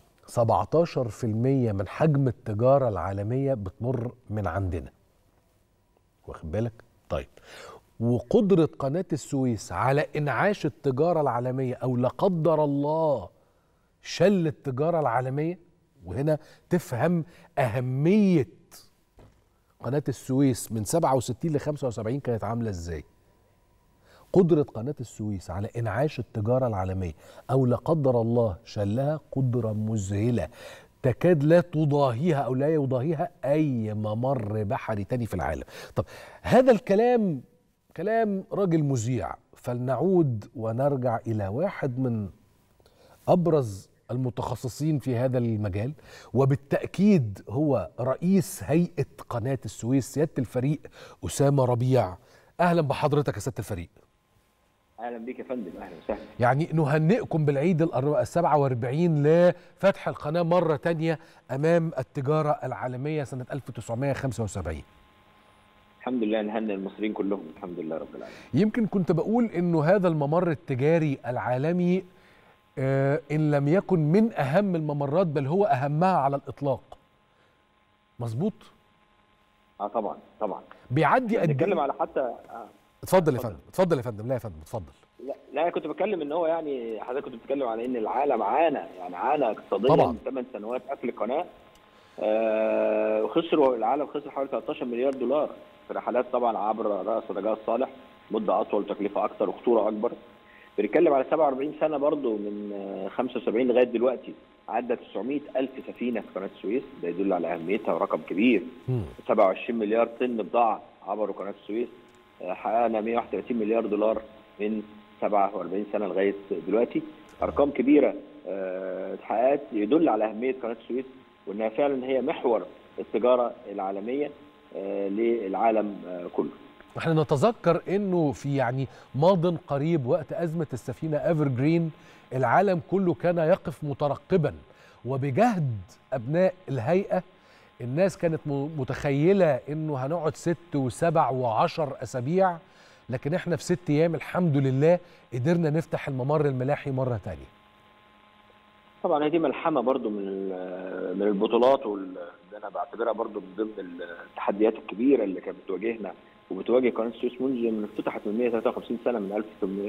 17% من حجم التجارة العالمية بتمر من عندنا واخد بالك طيب وقدرة قناة السويس على إنعاش التجارة العالمية أو لا قدر الله شل التجارة العالمية وهنا تفهم أهمية قناة السويس من 67 ل 75 كانت عاملة إزاي قدرة قناة السويس على إنعاش التجارة العالمية أو لا قدر الله شلها قدرة مذهلة تكاد لا تضاهيها أو لا يضاهيها أي ممر بحري تاني في العالم طب هذا الكلام كلام راجل مذيع فلنعود ونرجع إلى واحد من أبرز المتخصصين في هذا المجال وبالتأكيد هو رئيس هيئة قناة السويس سيادة الفريق أسامة ربيع أهلا بحضرتك يا سيادة الفريق اهلا بيك يا فندم اهلا وسهلا يعني نهنئكم بالعيد ال 47 لفتح القناة مرة تانية أمام التجارة العالمية سنة 1975 الحمد لله نهنئ المصريين كلهم الحمد لله رب العالمين يمكن كنت بقول إنه هذا الممر التجاري العالمي آه، إن لم يكن من أهم الممرات بل هو أهمها على الإطلاق مظبوط اه طبعا طبعا بيعدي قد نتكلم إيه؟ على حتى آه. اتفضل يا فندم اتفضل يا فندم لا يا فندم اتفضل لا, لا انا كنت بتكلم ان هو يعني حضرتك كنت بتتكلم على ان العالم عانى يعني عانى اقتصاديا طبعاً. من 8 سنوات قفل القناه آه وخسروا العالم خسر حوالي 13 مليار دولار في رحلات طبعا عبر راس رجاء الصالح مده اطول تكلفه اكثر وخطوره اكبر بنتكلم على 47 سنه برضو من آه، 75 لغايه دلوقتي عدى 900 الف سفينه في قناه السويس ده يدل على اهميتها ورقم كبير مم. 27 مليار طن بضاعة عبروا قناة السويس آه، حققنا 131 مليار دولار من 47 سنة لغاية دلوقتي أرقام كبيرة آه، اتحققت يدل على أهمية قناة السويس وأنها فعلا هي محور التجارة العالمية آه، للعالم آه، كله احنا نتذكر انه في يعني ماض قريب وقت ازمه السفينه ايفر جرين العالم كله كان يقف مترقبا وبجهد ابناء الهيئه الناس كانت م- متخيله انه هنقعد ست وسبع وعشر اسابيع لكن احنا في ست ايام الحمد لله قدرنا نفتح الممر الملاحي مره تانية طبعا هي دي ملحمه برضو من ال- من البطولات وال- اللي انا بعتبرها برضو من ضمن التحديات الكبيره اللي كانت بتواجهنا وبتواجه قناه السويس منذ من افتتحت من 153 سنه من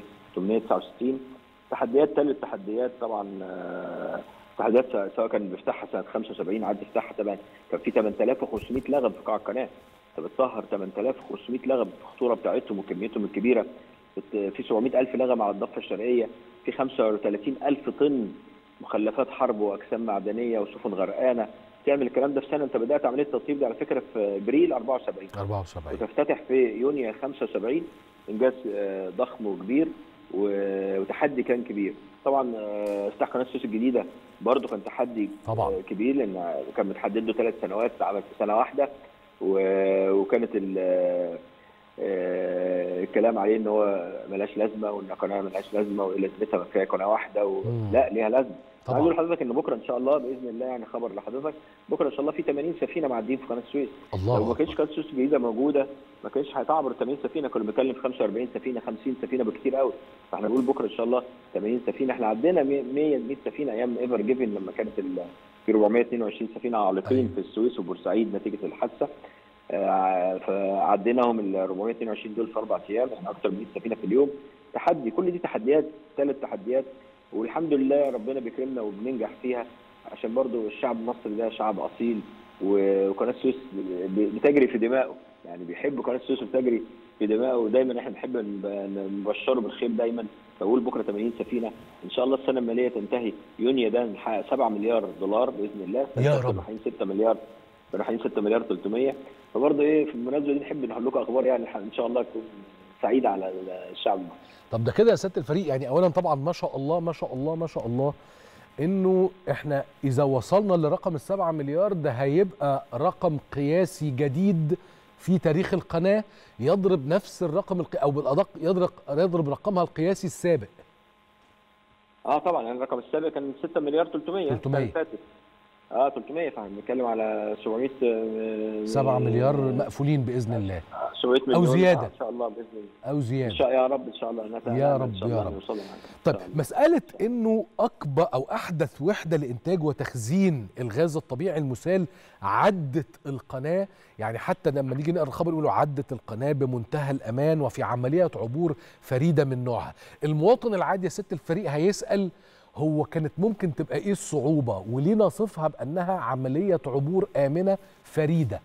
1869 تحديات تلت التحديات طبعا آه، تحديات س- سواء كان بيفتحها سنه 75 عدى افتتاحها طبعا كان في 8500 لغم في قاع القناه انت بتطهر 8500 لغم بالخطوره بتاعتهم وكميتهم الكبيره بت- في 700000 لغم على الضفه الشرقيه في 35000 طن مخلفات حرب واجسام معدنيه وسفن غرقانه تعمل الكلام ده في سنه انت بدات عمليه التطهير دي على فكره في ابريل 74 74 وتفتتح في يونيو 75 انجاز آه، ضخم وكبير و- وتحدي كان كبير طبعا آه، افتتاح قناه السويس الجديده برضه كان تحدي طبعاً. آه، كبير لان كان متحدد له ثلاث سنوات اتعمل في سنه واحده و- وكانت ال- آه، آه، الكلام عليه ان هو ملاش لازمه وان قناه ملاش لازمه وايه لازمتها ما فيها قناه واحده و... مم. لا ليها لازمه طبعاً. عايز اقول لحضرتك ان بكره ان شاء الله باذن الله يعني خبر لحضرتك بكره ان شاء الله في 80 سفينه معديين في قناه السويس الله لو ما كانتش أكبر. قناه السويس الجديده موجوده ما كانش هتعبر 80 سفينه كنا بنتكلم في 45 سفينه 50 سفينه بكتير قوي فاحنا بنقول بكره ان شاء الله 80 سفينه احنا عدينا 100 100 سفينه ايام ايفر جيفن لما كانت ال- في 422 سفينه عالقين أيوة. في السويس وبورسعيد نتيجه الحادثه آه، فعديناهم ال 422 دول في اربع ايام يعني اكثر من 100 سفينه في اليوم تحدي كل دي تحديات ثلاث تحديات والحمد لله ربنا بيكرمنا وبننجح فيها عشان برضو الشعب المصري ده شعب اصيل و- وقناه السويس ب- بتجري في دمائه يعني بيحب قناه السويس وبتجري في دمائه ودايما احنا بنحب نب- نبشره بالخير دايما بقول بكره 80 سفينه ان شاء الله السنه الماليه تنتهي يونيو ده نحقق 7 مليار دولار باذن الله يا رب. رايحين 6 مليار رايحين 6 مليار 300 فبرضه ايه في المناسبه دي نحب نقول لكم اخبار يعني ان شاء الله تكون سعيده على الشعب المصري طب ده كده يا سياده الفريق يعني اولا طبعا ما شاء الله ما شاء الله ما شاء الله انه احنا اذا وصلنا لرقم السبعة مليار ده هيبقى رقم قياسي جديد في تاريخ القناه يضرب نفس الرقم الق... او بالادق يضرب يضرب رقمها القياسي السابق اه طبعا يعني الرقم السابق كان 6 مليار 300 300. السنة اللي فاتت. اه 300 فاحنا بنتكلم على 700 آه، 7 مليار مقفولين باذن الله 700 مليون زيادة. آه، ان شاء الله باذن الله او ان زياده شاء يا رب ان شاء الله نتمنى يا إن رب، شاء يا الله رب. نوصل لها. إن طيب شاء الله. مسألة إنه أكبر أو أحدث وحدة لإنتاج وتخزين الغاز الطبيعي المسال عدت القناة يعني حتى لما نيجي نقرا الخبر يقولوا عدت القناة بمنتهى الأمان وفي عملية عبور فريدة من نوعها المواطن العادي يا ست الفريق هيسأل هو كانت ممكن تبقى إيه الصعوبة وليه نصفها بأنها عملية عبور آمنة فريدة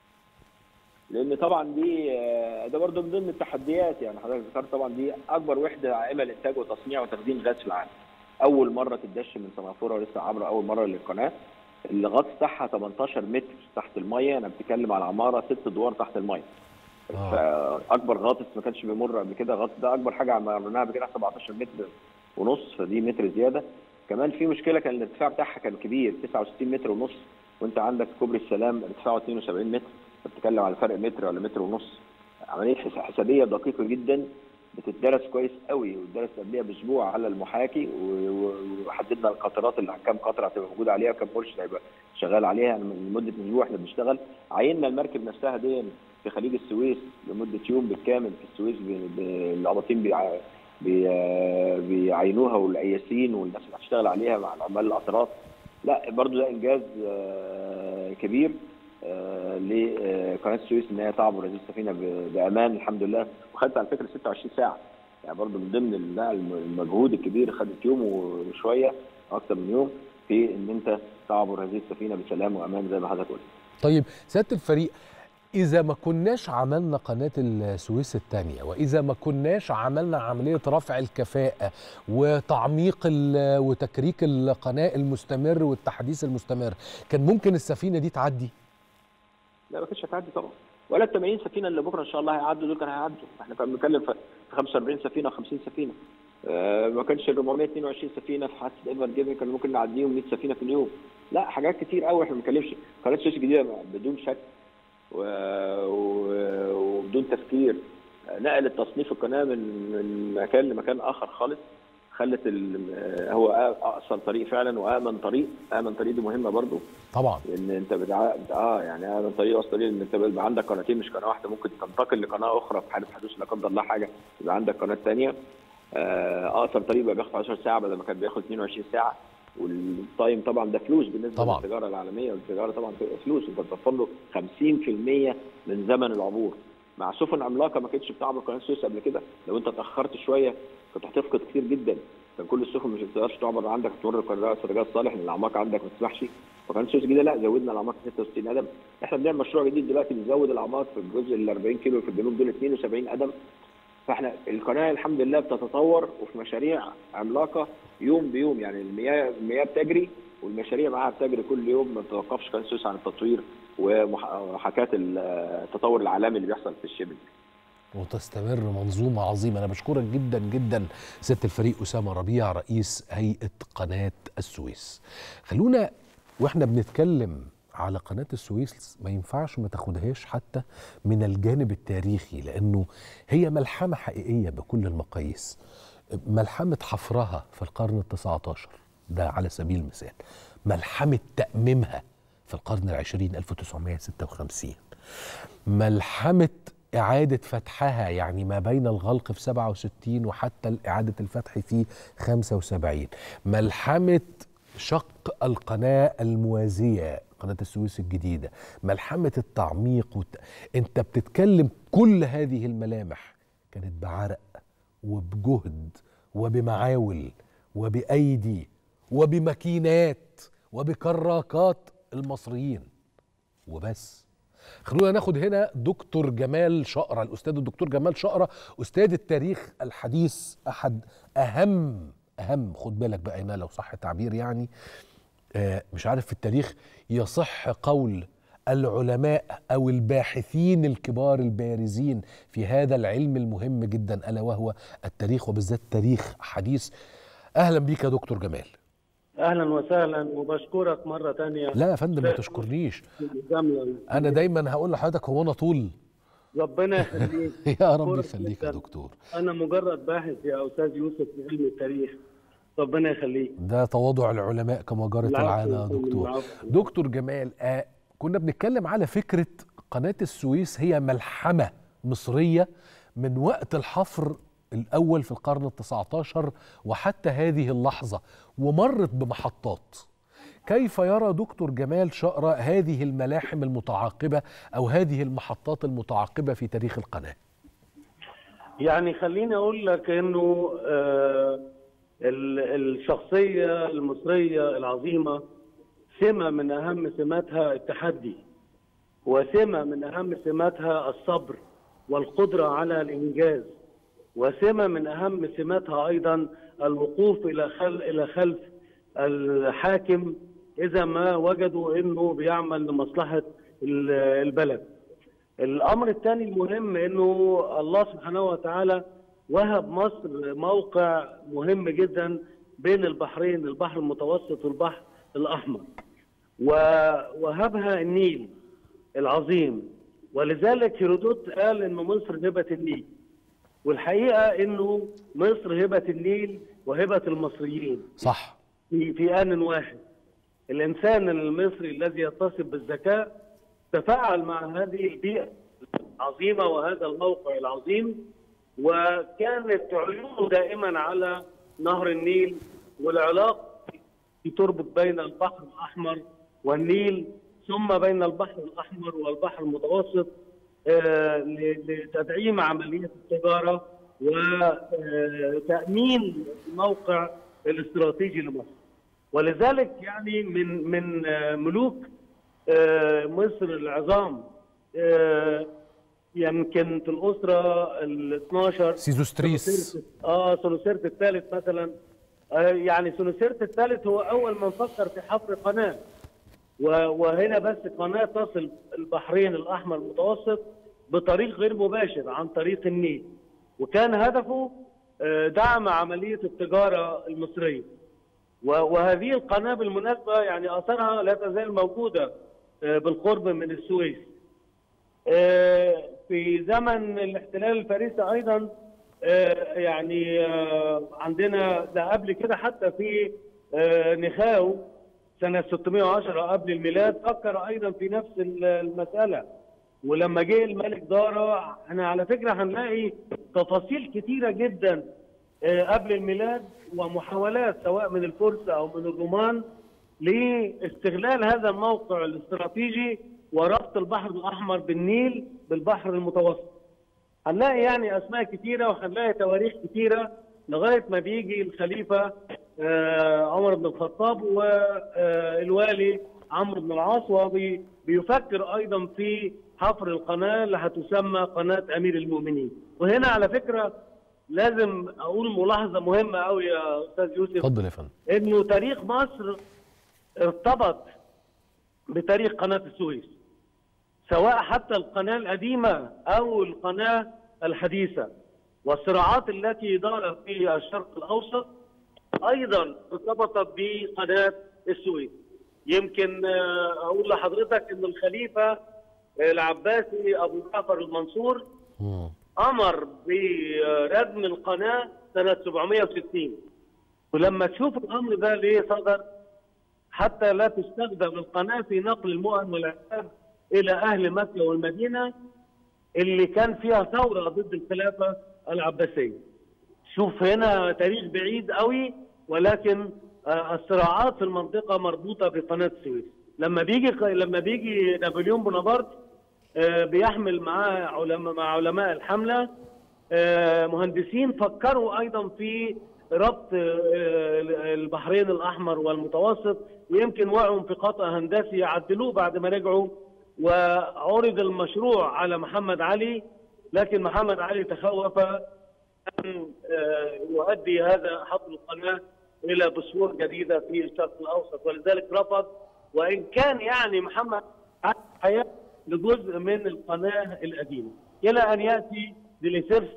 لان طبعا دي آه، ده برضه من ضمن التحديات يعني حضرتك ذكرت طبعا دي اكبر وحده عائمه لانتاج وتصنيع وتخزين غاز في العالم اول مره تدش من سنغافوره ولسه عبر اول مره للقناه الغطس بتاعها 18 متر تحت الميه انا بتكلم على عماره ست ادوار تحت الميه آه. فاكبر غاطس ما كانش بيمر قبل كده غطس ده اكبر حاجه عملناها قبل كده 17 متر ونص فدي متر زياده كمان في مشكله كان الارتفاع بتاعها كان كبير 69 متر ونص وانت عندك كوبري السلام ارتفاعه 72 متر بتتكلم على فرق متر ولا متر ونص عمليه حس- حسابيه دقيقه جدا بتدرس كويس قوي وتدرس قبلها باسبوع على المحاكي و- و- وحددنا القطرات اللي كام قطره هتبقى موجوده عليها وكام مرشد هيبقى شغال عليها يعني من لمده اسبوع احنا بنشتغل عيننا المركب نفسها دي في خليج السويس لمده يوم بالكامل في السويس ب- ب- العباطين بيع- بي- بيعينوها والقياسين والناس اللي هتشتغل عليها مع العمال القطرات لا برضو ده انجاز آه، كبير آه، لقناه السويس ان هي تعبر هذه السفينه ب- بامان الحمد لله وخدت على فكره 26 ساعه يعني برضو من ضمن ال- لا، الم- المجهود الكبير خدت يوم وشويه اكتر من يوم في ان انت تعبر هذه السفينه بسلام وامان زي ما حضرتك قلت طيب سياده الفريق اذا ما كناش عملنا قناه السويس الثانيه واذا ما كناش عملنا عمليه رفع الكفاءه وتعميق ال- وتكريك القناه المستمر والتحديث المستمر كان ممكن السفينه دي تعدي لا ما كانتش هتعدي طبعا ولا ال 80 سفينه اللي بكره ان شاء الله هيعدوا دول كانوا هيعدوا احنا كنا بنتكلم في في 45 سفينه و50 سفينه آه ما كانش ال 422 سفينه في حادثه ايفر جيفن كان ممكن نعديهم 100 سفينه في اليوم لا حاجات كتير قوي احنا ما بنتكلمش قناه السويس الجديده بدون شك و... و... وبدون تفكير آه، نقلت تصنيف القناه من من مكان لمكان اخر خالص خلت ال... آه، هو اقصر طريق فعلا وامن طريق امن طريق دي مهمه برضو طبعا ان انت بتع... اه يعني هذا طريق وسط طريق ان انت بيبقى عندك قناتين مش قناه واحده ممكن تنتقل لقناه اخرى في حاله حدوث لا قدر الله حاجه يبقى عندك قناه ثانيه آه، اقصر طريق بقى بياخد 10 ساعه بدل ما كان بياخد 22 ساعه والتايم طبعا ده فلوس بالنسبه طبعاً. للتجاره العالميه والتجاره طبعا بتبقى فلوس انت بتوفر له 50% من زمن العبور مع سفن عملاقه ما كانتش بتعبر قناه السويس قبل كده لو انت اتاخرت شويه كنت هتفقد كتير جدا كان كل السفن مش بتقدرش تعبر عندك تمر قناه رجاء صالح لان الاعماق عندك ما تسمحش فقناه السويس الجديده لا زودنا الاعماق 66 قدم احنا بنعمل مشروع جديد دلوقتي بنزود الاعماق في الجزء ال 40 كيلو في الجنوب دول 72 قدم فاحنا القناه الحمد لله بتتطور وفي مشاريع عملاقه يوم بيوم يعني المياه المياه بتجري والمشاريع معاها بتجري كل يوم ما بتوقفش قناه السويس عن التطوير ومحاكاه التطور العالمي اللي بيحصل في الشبل وتستمر منظومة عظيمة أنا بشكرك جدا جدا سيادة الفريق أسامة ربيع رئيس هيئة قناة السويس خلونا وإحنا بنتكلم على قناة السويس ما ينفعش ما تاخدهاش حتى من الجانب التاريخي لأنه هي ملحمة حقيقية بكل المقاييس ملحمة حفرها في القرن التسعة عشر ده على سبيل المثال ملحمة تأميمها في القرن العشرين 1956 ملحمة إعادة فتحها يعني ما بين الغلق في 67 وحتى إعادة الفتح في 75 ملحمة شق القناة الموازية قناة السويس الجديدة ملحمة التعميق وت... انت بتتكلم كل هذه الملامح كانت بعرق وبجهد وبمعاول وبأيدي وبماكينات وبكراكات المصريين وبس خلونا ناخد هنا دكتور جمال شقرة الأستاذ الدكتور جمال شقرة أستاذ التاريخ الحديث أحد أهم أهم خد بالك بقى هنا لو صح التعبير يعني آه مش عارف في التاريخ يصح قول العلماء او الباحثين الكبار البارزين في هذا العلم المهم جدا الا وهو التاريخ وبالذات تاريخ حديث اهلا بيك يا دكتور جمال اهلا وسهلا وبشكرك مره تانية لا يا فندم ما تشكرنيش جملة انا دايما هقول لحضرتك هو انا طول ربنا يخليك يا رب أشكرك يخليك يا جداً. دكتور انا مجرد باحث يا استاذ يوسف في علم التاريخ ربنا يخليك ده تواضع العلماء كما جرت العفو العاده يا يا فندم، دكتور العفو. دكتور جمال آه كنا بنتكلم على فكره قناه السويس هي ملحمه مصريه من وقت الحفر الاول في القرن ال19 وحتى هذه اللحظه ومرت بمحطات كيف يرى دكتور جمال شأرة هذه الملاحم المتعاقبه او هذه المحطات المتعاقبه في تاريخ القناه يعني خليني اقول لك انه آه ال- الشخصيه المصريه العظيمه سمه من اهم سماتها التحدي وسمه من اهم سماتها الصبر والقدره على الانجاز وسمه من اهم سماتها ايضا الوقوف الى خل الى خلف الحاكم اذا ما وجدوا انه بيعمل لمصلحه ال- البلد. الامر الثاني المهم انه الله سبحانه وتعالى وهب مصر موقع مهم جدا بين البحرين البحر المتوسط والبحر الاحمر ووهبها النيل العظيم ولذلك هيرودوت قال ان مصر هبه النيل والحقيقه انه مصر هبه النيل وهبه المصريين صح في في آن واحد الإنسان المصري الذي يتصف بالذكاء تفاعل مع هذه البيئة العظيمة وهذا الموقع العظيم وكانت عيونه دائما على نهر النيل والعلاقة تربط بين البحر الأحمر والنيل ثم بين البحر الأحمر والبحر المتوسط آه، ل- لتدعيم عملية التجارة وتأمين الموقع الاستراتيجي لمصر ولذلك يعني من من آه، ملوك آه، مصر العظام آه، يمكن في الأسرة ال 12 سيزوستريس اه سونوسيرت الثالث مثلا آه يعني سونوسيرت الثالث هو اول من فكر في حفر قناه و- وهنا بس قناه تصل البحرين الاحمر المتوسط بطريق غير مباشر عن طريق النيل وكان هدفه آه، دعم عمليه التجاره المصريه و- وهذه القناه بالمناسبه يعني اثرها لا تزال موجوده آه، بالقرب من السويس آه، في زمن الاحتلال الفارسي ايضا آه، يعني آه، عندنا ده قبل كده حتى في آه، نخاو سنه 610 قبل الميلاد فكر ايضا في نفس ال- المساله ولما جه الملك دارا احنا على فكره هنلاقي تفاصيل كتيره جدا آه، قبل الميلاد ومحاولات سواء من الفرس او من الرومان لاستغلال هذا الموقع الاستراتيجي وربط البحر الاحمر بالنيل بالبحر المتوسط. هنلاقي يعني اسماء كتيره وهنلاقي تواريخ كتيره لغايه ما بيجي الخليفه آه، عمر بن الخطاب والوالي عمرو بن العاص وبيفكر ايضا في حفر القناه اللي هتسمى قناه امير المؤمنين. وهنا على فكره لازم اقول ملاحظه مهمه قوي يا استاذ يوسف اتفضل يا فندم انه تاريخ مصر ارتبط بتاريخ قناه السويس سواء حتى القناه القديمه او القناه الحديثه والصراعات التي دارت في الشرق الاوسط ايضا ارتبطت بقناه السويس يمكن آه، اقول لحضرتك ان الخليفه العباسي ابو جعفر المنصور مم. امر بردم القناه سنه 760 ولما تشوف الامر ده ليه صدر حتى لا تستخدم القناه في نقل المؤن والعتاب الى اهل مكه والمدينه اللي كان فيها ثوره ضد الخلافه العباسيه. شوف هنا تاريخ بعيد قوي ولكن آه، الصراعات في المنطقه مربوطه بقناه السويس. لما بيجي لما بيجي نابليون بونابرت آه، بيحمل معاه علماء مع علماء الحمله آه، مهندسين فكروا ايضا في ربط آه، البحرين الاحمر والمتوسط ويمكن وقعوا في خطا هندسي عدلوه بعد ما رجعوا وعرض المشروع على محمد علي لكن محمد علي تخوف ان آه، يؤدي هذا حفر القناه الى بثور جديده في الشرق الاوسط ولذلك رفض وان كان يعني محمد علي الحياه لجزء من القناه القديمه الى ان ياتي ديليسيبس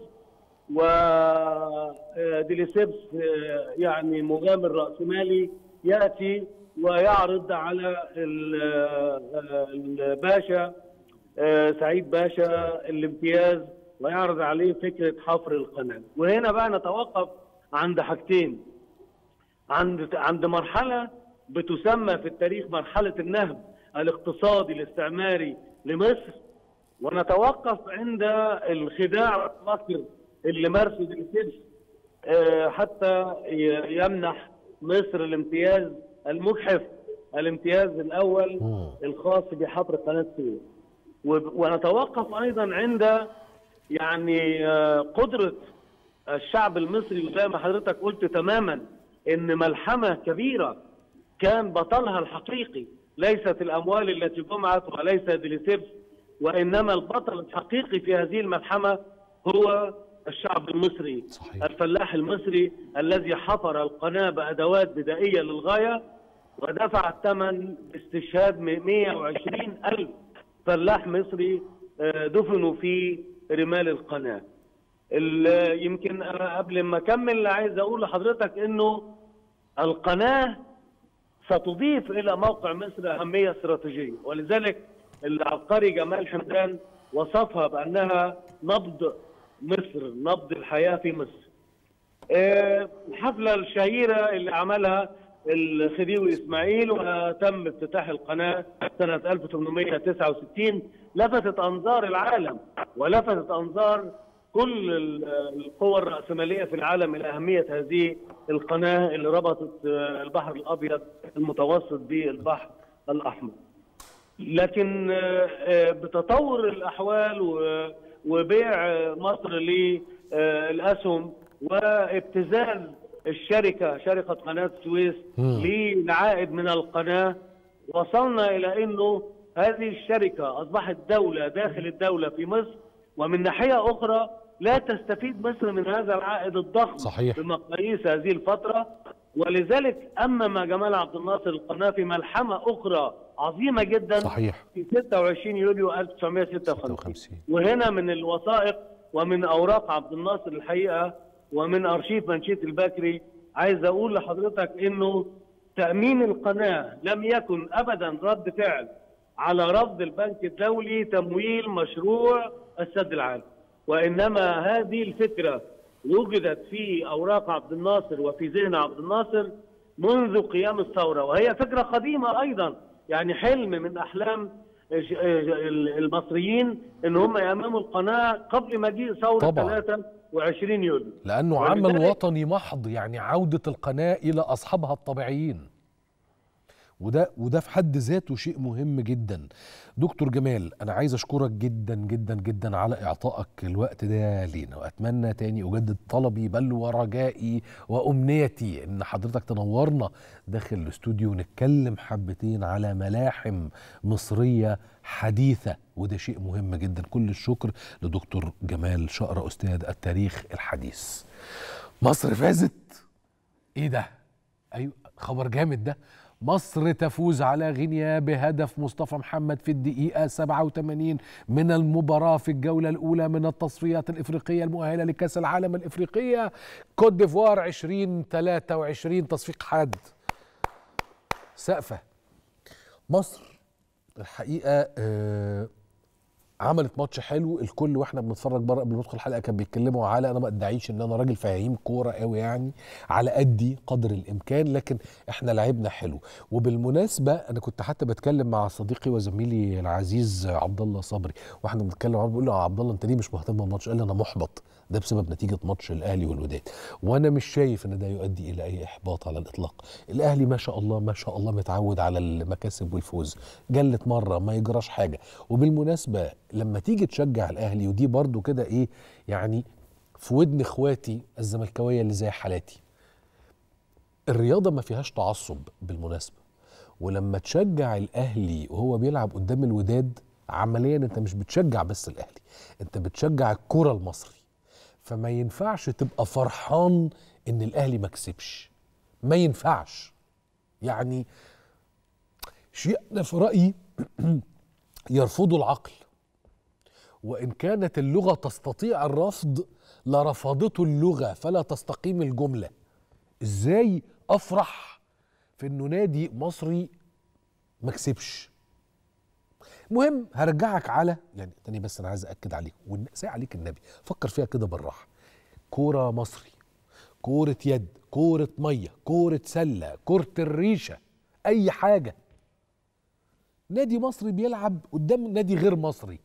وديليسيبس يعني مغامر راسمالي ياتي ويعرض على ال- آه، الباشا آه، سعيد باشا الامتياز ويعرض عليه فكره حفر القناه وهنا بقى نتوقف عند حاجتين عند عند مرحله بتسمى في التاريخ مرحله النهب الاقتصادي الاستعماري لمصر ونتوقف عند الخداع والمكر اللي مارسه ديليسيبس آه، حتى ي- يمنح مصر الامتياز المجحف الامتياز الاول مم. الخاص بحفر قناه سويس وب- ونتوقف ايضا عند يعني آه، قدره الشعب المصري وزي ما حضرتك قلت تماما ان ملحمه كبيره كان بطلها الحقيقي ليست الاموال التي جمعت وليس ديليسيبس وانما البطل الحقيقي في هذه الملحمه هو الشعب المصري صحيح. الفلاح المصري الذي حفر القناه بادوات بدائيه للغايه ودفع الثمن باستشهاد 120 ألف فلاح مصري آه، دفنوا في رمال القناة ال- يمكن أنا قبل ما أكمل عايز أقول لحضرتك إنه القناة ستضيف إلى موقع مصر أهمية استراتيجية ولذلك العبقري جمال حمدان وصفها بأنها نبض مصر نبض الحياة في مصر آه، الحفلة الشهيرة اللي عملها الخديوي إسماعيل وتم افتتاح القناة سنة 1869 لفتت أنظار العالم ولفتت أنظار كل ال- القوى الرأسمالية في العالم إلى أهمية هذه القناة اللي ربطت آه، البحر الأبيض المتوسط بالبحر الأحمر لكن آه، آه، بتطور الاحوال و- وبيع آه، مصر للاسهم وابتزاز الشركه شركه قناه السويس مم. للعائد من القناه وصلنا الى انه هذه الشركه اصبحت دوله داخل الدوله في مصر ومن ناحيه اخرى لا تستفيد مصر من هذا العائد الضخم صحيح. بمقاييس هذه الفتره ولذلك امم جمال عبد الناصر القناه في ملحمه اخرى عظيمه جدا صحيح في 26 يوليو 1956 56. وهنا من الوثائق ومن اوراق عبد الناصر الحقيقه ومن ارشيف منشيه البكري عايز اقول لحضرتك انه تامين القناه لم يكن ابدا رد فعل على رفض البنك الدولي تمويل مشروع السد العالي وانما هذه الفكره وجدت في اوراق عبد الناصر وفي ذهن عبد الناصر منذ قيام الثوره وهي فكره قديمه ايضا يعني حلم من احلام المصريين ان هم يامموا القناه قبل مجيء ثوره طبعاً. 23 يوليو لانه ولذلك- عمل وطني محض يعني عوده القناه الى اصحابها الطبيعيين وده وده في حد ذاته شيء مهم جدا دكتور جمال انا عايز اشكرك جدا جدا جدا على اعطائك الوقت ده لينا واتمنى تاني اجدد طلبي بل ورجائي وامنيتي ان حضرتك تنورنا داخل الاستوديو ونتكلم حبتين على ملاحم مصريه حديثه وده شيء مهم جدا كل الشكر لدكتور جمال شقرة استاذ التاريخ الحديث مصر فازت ايه ده ايوه خبر جامد ده مصر تفوز على غينيا بهدف مصطفى محمد في الدقيقة 87 من المباراة في الجولة الأولى من التصفيات الإفريقية المؤهلة لكأس العالم الإفريقية كوت ديفوار 2023 تصفيق حاد سقفة مصر الحقيقة آه عملت ماتش حلو الكل واحنا بنتفرج بره قبل ما ندخل الحلقه كان بيتكلموا على انا ما ادعيش ان انا راجل فهيم كوره قوي يعني على قدي قدر الامكان لكن احنا لعبنا حلو وبالمناسبه انا كنت حتى بتكلم مع صديقي وزميلي العزيز عبد الله صبري واحنا بنتكلم عنه بقول له يا عبد الله انت ليه مش مهتم بالماتش قال لي انا محبط ده بسبب نتيجه ماتش الاهلي والوداد وانا مش شايف ان ده يؤدي الى اي احباط على الاطلاق الاهلي ما شاء الله ما شاء الله متعود على المكاسب والفوز جلت مره ما يجراش حاجه وبالمناسبه لما تيجي تشجع الاهلي ودي برضو كده ايه يعني في ودن اخواتي الزملكاويه اللي زي حالاتي الرياضه ما فيهاش تعصب بالمناسبه ولما تشجع الاهلي وهو بيلعب قدام الوداد عمليا انت مش بتشجع بس الاهلي انت بتشجع الكره المصري فما ينفعش تبقى فرحان ان الاهلي ما كسبش ما ينفعش يعني شيء انا في رايي يرفضوا العقل وإن كانت اللغة تستطيع الرفض لرفضته اللغة فلا تستقيم الجملة إزاي أفرح في إنه نادي مصري ما كسبش المهم هرجعك على يعني تاني بس انا عايز اكد عليك وساء عليك النبي فكر فيها كده بالراحه كوره مصري كوره يد كوره ميه كوره سله كوره الريشه اي حاجه نادي مصري بيلعب قدام نادي غير مصري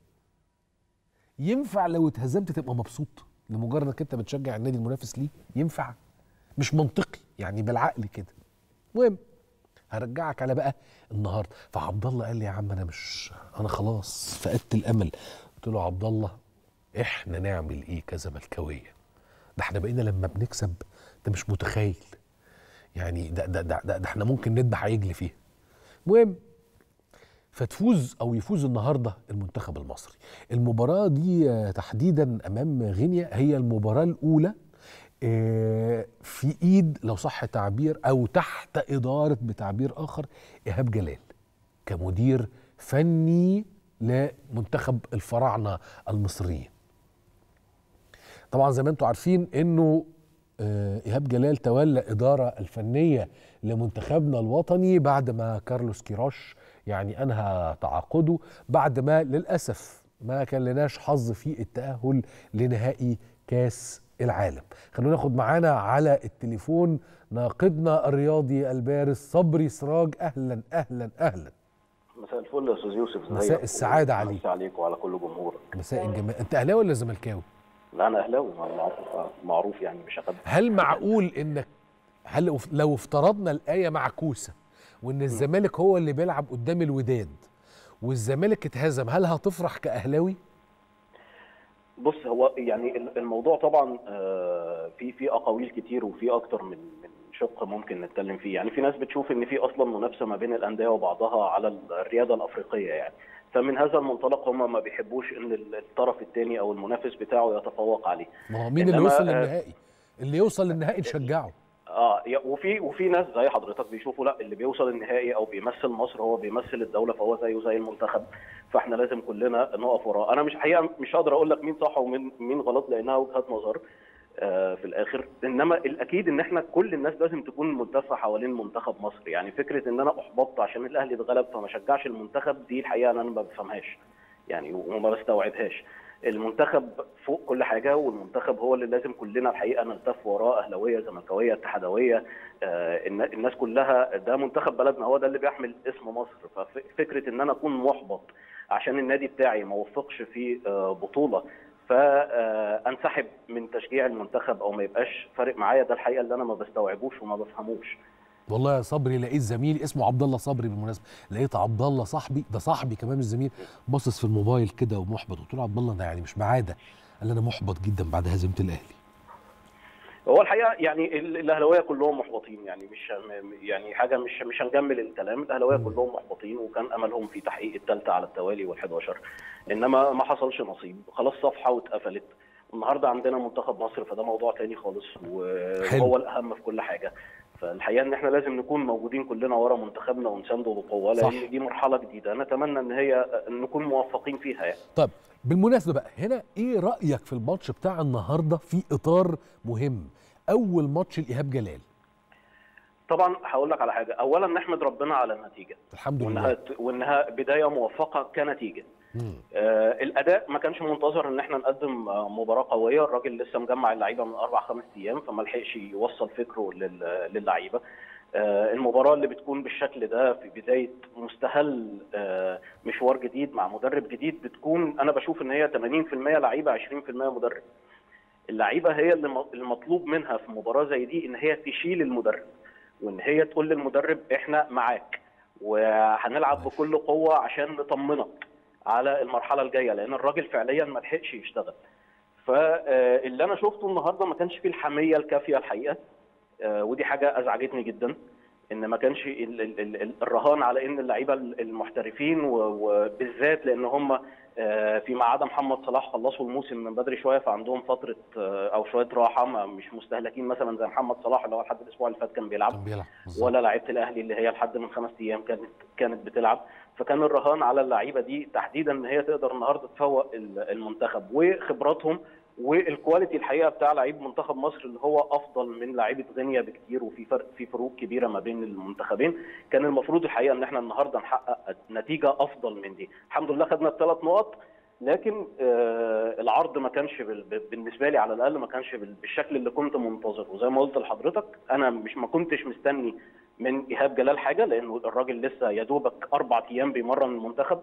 ينفع لو اتهزمت تبقى مبسوط لمجرد انك انت بتشجع النادي المنافس ليه ينفع مش منطقي يعني بالعقل كده المهم هرجعك على بقى النهارده فعبد الله قال لي يا عم انا مش انا خلاص فقدت الامل قلت له عبد الله احنا نعمل ايه كزملكاويه ده احنا بقينا لما بنكسب ده مش متخيل يعني ده ده ده, ده, ده احنا ممكن نذبح عجل فيها المهم فتفوز او يفوز النهارده المنتخب المصري المباراه دي آه، تحديدا امام غينيا هي المباراه الاولى آه، في ايد لو صح تعبير او تحت اداره بتعبير اخر ايهاب جلال كمدير فني لمنتخب الفراعنه المصريين طبعا زي ما انتم عارفين انه آه، ايهاب جلال تولى اداره الفنيه لمنتخبنا الوطني بعد ما كارلوس كيروش يعني انهى تعاقده بعد ما للاسف ما كان لناش حظ في التاهل لنهائي كاس العالم خلونا ناخد معانا على التليفون ناقدنا الرياضي البارز صبري سراج اهلا اهلا اهلا مساء الفل يا استاذ يوسف ازيك؟ مساء السعادة عليك. مساء عليك وعلى كل جمهورك مساء الجمال انت اهلاوي ولا زملكاوي لا انا اهلاوي معروف معروف يعني مش هخبي هل معقول انك هل لو افترضنا الايه معكوسه وان الزمالك هو اللي بيلعب قدام الوداد والزمالك اتهزم هل هتفرح كاهلاوي بص هو يعني ال- الموضوع طبعا آه، في في اقاويل كتير وفي اكتر من من شق ممكن نتكلم فيه يعني في ناس بتشوف ان في اصلا منافسه ما بين الانديه وبعضها على الرياده الافريقيه يعني فمن هذا المنطلق هم ما بيحبوش ان ال- الطرف الثاني او المنافس بتاعه يتفوق عليه ما هو مين اللي إنما، يوصل آه، للنهائي اللي يوصل للنهائي نشجعه اه يا- وفي وفي ناس زي حضرتك بيشوفوا لا اللي بيوصل النهائي او بيمثل مصر هو بيمثل الدوله فهو زيه زي المنتخب فاحنا لازم كلنا نقف وراه انا مش حقيقه مش هقدر اقول لك مين صح ومين مين غلط لانها وجهات نظر آه في الاخر انما الاكيد ان احنا كل الناس لازم تكون ملتفه حوالين منتخب مصر يعني فكره ان انا احبطت عشان الاهلي اتغلب فما شجعش المنتخب دي الحقيقه انا ما بفهمهاش يعني وما بستوعبهاش المنتخب فوق كل حاجه والمنتخب هو اللي لازم كلنا الحقيقه نلتف وراه اهلاويه زملكاويه اتحادويه آه، النا- الناس كلها ده منتخب بلدنا هو ده اللي بيحمل اسم مصر ففكره ان انا اكون محبط عشان النادي بتاعي ما وفقش في آه، بطوله فانسحب من تشجيع المنتخب او ما يبقاش فارق معايا ده الحقيقه اللي انا ما بستوعبوش وما بفهموش والله يا صبري لقيت زميلي اسمه عبد الله صبري بالمناسبه لقيت عبد الله صاحبي ده صاحبي كمان مش زميل باصص في الموبايل كده ومحبط قلت له عبد الله ده يعني مش معاده قال لي انا محبط جدا بعد هزيمه الاهلي هو الحقيقه يعني ال- الاهلاويه كلهم محبطين يعني مش يعني حاجه مش مش هنجمل الكلام الاهلاويه كلهم محبطين وكان املهم في تحقيق الثالثه على التوالي وال11 انما ما حصلش نصيب خلاص صفحه واتقفلت النهارده عندنا منتخب مصر فده موضوع تاني خالص و- حلو. وهو الاهم في كل حاجه فالحقيقه ان احنا لازم نكون موجودين كلنا ورا منتخبنا ونسانده بقوه صح. لان دي مرحله جديده نتمنى ان هي نكون موفقين فيها يعني طب بالمناسبه بقى هنا ايه رايك في الماتش بتاع النهارده في اطار مهم اول ماتش لايهاب جلال طبعا هقول لك على حاجه اولا نحمد ربنا على النتيجه الحمد وانها لله وانها بدايه موفقه كنتيجه مم. آه الاداء ما كانش منتظر ان احنا نقدم آه، مباراه قويه الراجل لسه مجمع اللعيبه من اربع خمس ايام فما لحقش يوصل فكره لل- للعيبه آه المباراه اللي بتكون بالشكل ده في بدايه مستهل آه مشوار جديد مع مدرب جديد بتكون انا بشوف ان هي 80% لعيبه 20% مدرب اللعيبه هي اللي م- المطلوب منها في مباراه زي دي ان هي تشيل المدرب وان هي تقول للمدرب احنا معاك وهنلعب بكل قوه عشان نطمنك على المرحله الجايه لان الراجل فعليا ما لحقش يشتغل فاللي انا شفته النهارده ما كانش فيه الحميه الكافيه الحقيقه آه، ودي حاجه ازعجتني جدا ان ما كانش ال- ال- ال- الرهان على ان اللعيبه المحترفين و- وبالذات لان هم آه، فيما عدا محمد صلاح خلصوا الموسم من بدري شويه فعندهم فتره آه، او شويه راحه ما- مش مستهلكين مثلا زي محمد صلاح اللي هو لحد الاسبوع اللي فات كان بيلعب كان بيلعب بالظبط. ولا لعيبه الاهلي اللي هي لحد من خمس ايام كانت كانت بتلعب فكان الرهان على اللعيبه دي تحديدا ان هي تقدر النهارده تفوق ال- المنتخب وخبراتهم والكواليتي الحقيقه بتاع لعيب منتخب مصر اللي هو افضل من لعيبه غينيا بكتير وفي فرق في فروق كبيره ما بين المنتخبين كان المفروض الحقيقه ان احنا النهارده نحقق نتيجه افضل من دي الحمد لله خدنا الثلاث نقط لكن آه العرض ما كانش بال- بالنسبه لي على الاقل ما كانش بال- بالشكل اللي كنت منتظره وزي ما قلت لحضرتك انا مش ما كنتش مستني من ايهاب جلال حاجه لانه الراجل لسه يا دوبك اربع ايام بيمرن المنتخب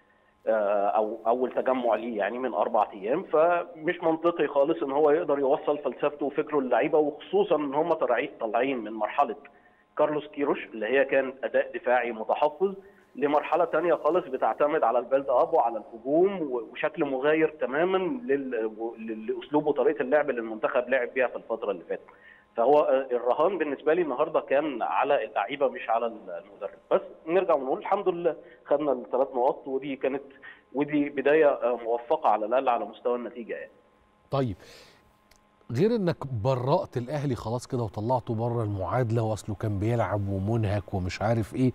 آه، او اول تجمع ليه يعني من اربع ايام فمش منطقي خالص ان هو يقدر يوصل فلسفته وفكره للعيبه وخصوصا ان هم طالعين طالعين من مرحله كارلوس كيروش اللي هي كان اداء دفاعي متحفظ لمرحله تانية خالص بتعتمد على البيلد اب وعلى الهجوم وشكل مغاير تماما لل- لاسلوب وطريقه اللعب اللي المنتخب لعب بيها في الفتره اللي فاتت فهو آه، الرهان بالنسبه لي النهارده كان على اللعيبه مش على المدرب بس نرجع ونقول الحمد لله خدنا الثلاث نقاط ودي كانت ودي بدايه آه، موفقه على الاقل على مستوى النتيجه يعني طيب غير انك برأت الاهلي خلاص كده وطلعته بره المعادله واصله كان بيلعب ومنهك ومش عارف ايه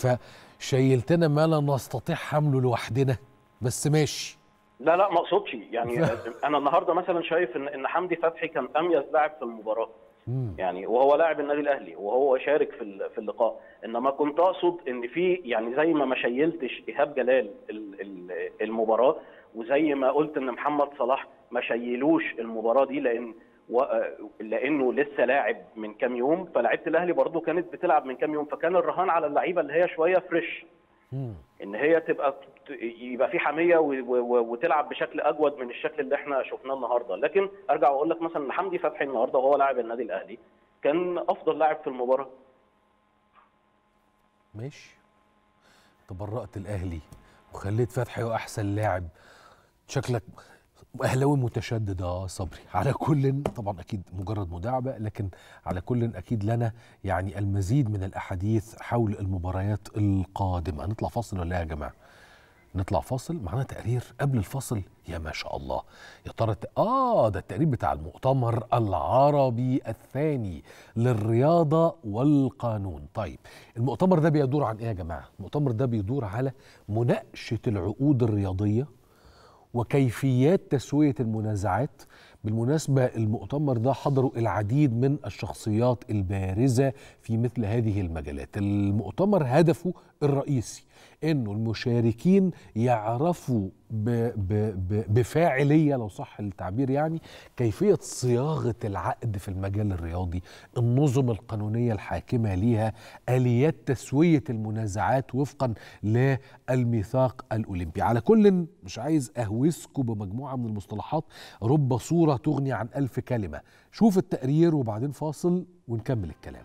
فشيلتنا ما لا نستطيع حمله لوحدنا بس ماشي لا لا ما اقصدش يعني انا النهارده مثلا شايف ان ان حمدي فتحي كان اميز لاعب في المباراه مم. يعني وهو لاعب النادي الاهلي وهو شارك في ال- في اللقاء انما كنت اقصد ان في يعني زي ما ما شيلتش ايهاب جلال ال- ال- المباراه وزي ما قلت ان محمد صلاح ما شيلوش المباراه دي لان و... لانه لسه لاعب من كام يوم فلعيبه الاهلي برضو كانت بتلعب من كام يوم فكان الرهان على اللعيبه اللي هي شويه فريش مم. ان هي تبقى يبقى في حميه و- و- وتلعب بشكل اجود من الشكل اللي احنا شفناه النهارده لكن ارجع واقول لك مثلا ان حمدي فتحي النهارده وهو لاعب النادي الاهلي كان افضل لاعب في المباراه ماشي تبرأت الاهلي وخليت فتحي هو احسن لاعب شكلك اهلاوي متشدد اه صبري على كل طبعا اكيد مجرد مداعبه لكن على كل اكيد لنا يعني المزيد من الاحاديث حول المباريات القادمه هنطلع فاصل ولا إيه يا جماعه نطلع فاصل معانا تقرير قبل الفاصل يا ما شاء الله يا ترى الت- اه ده التقرير بتاع المؤتمر العربي الثاني للرياضه والقانون طيب المؤتمر ده بيدور عن ايه يا جماعه المؤتمر ده بيدور على مناقشه العقود الرياضيه وكيفيات تسوية المنازعات بالمناسبة المؤتمر ده حضروا العديد من الشخصيات البارزة في مثل هذه المجالات المؤتمر هدفه الرئيسي انه المشاركين يعرفوا ب ب ب بفاعلية لو صح التعبير يعني كيفية صياغة العقد في المجال الرياضي النظم القانونية الحاكمة ليها آليات تسوية المنازعات وفقا للميثاق الأولمبي على كل مش عايز أهوسكم بمجموعة من المصطلحات رب صورة تغني عن ألف كلمة شوف التقرير وبعدين فاصل ونكمل الكلام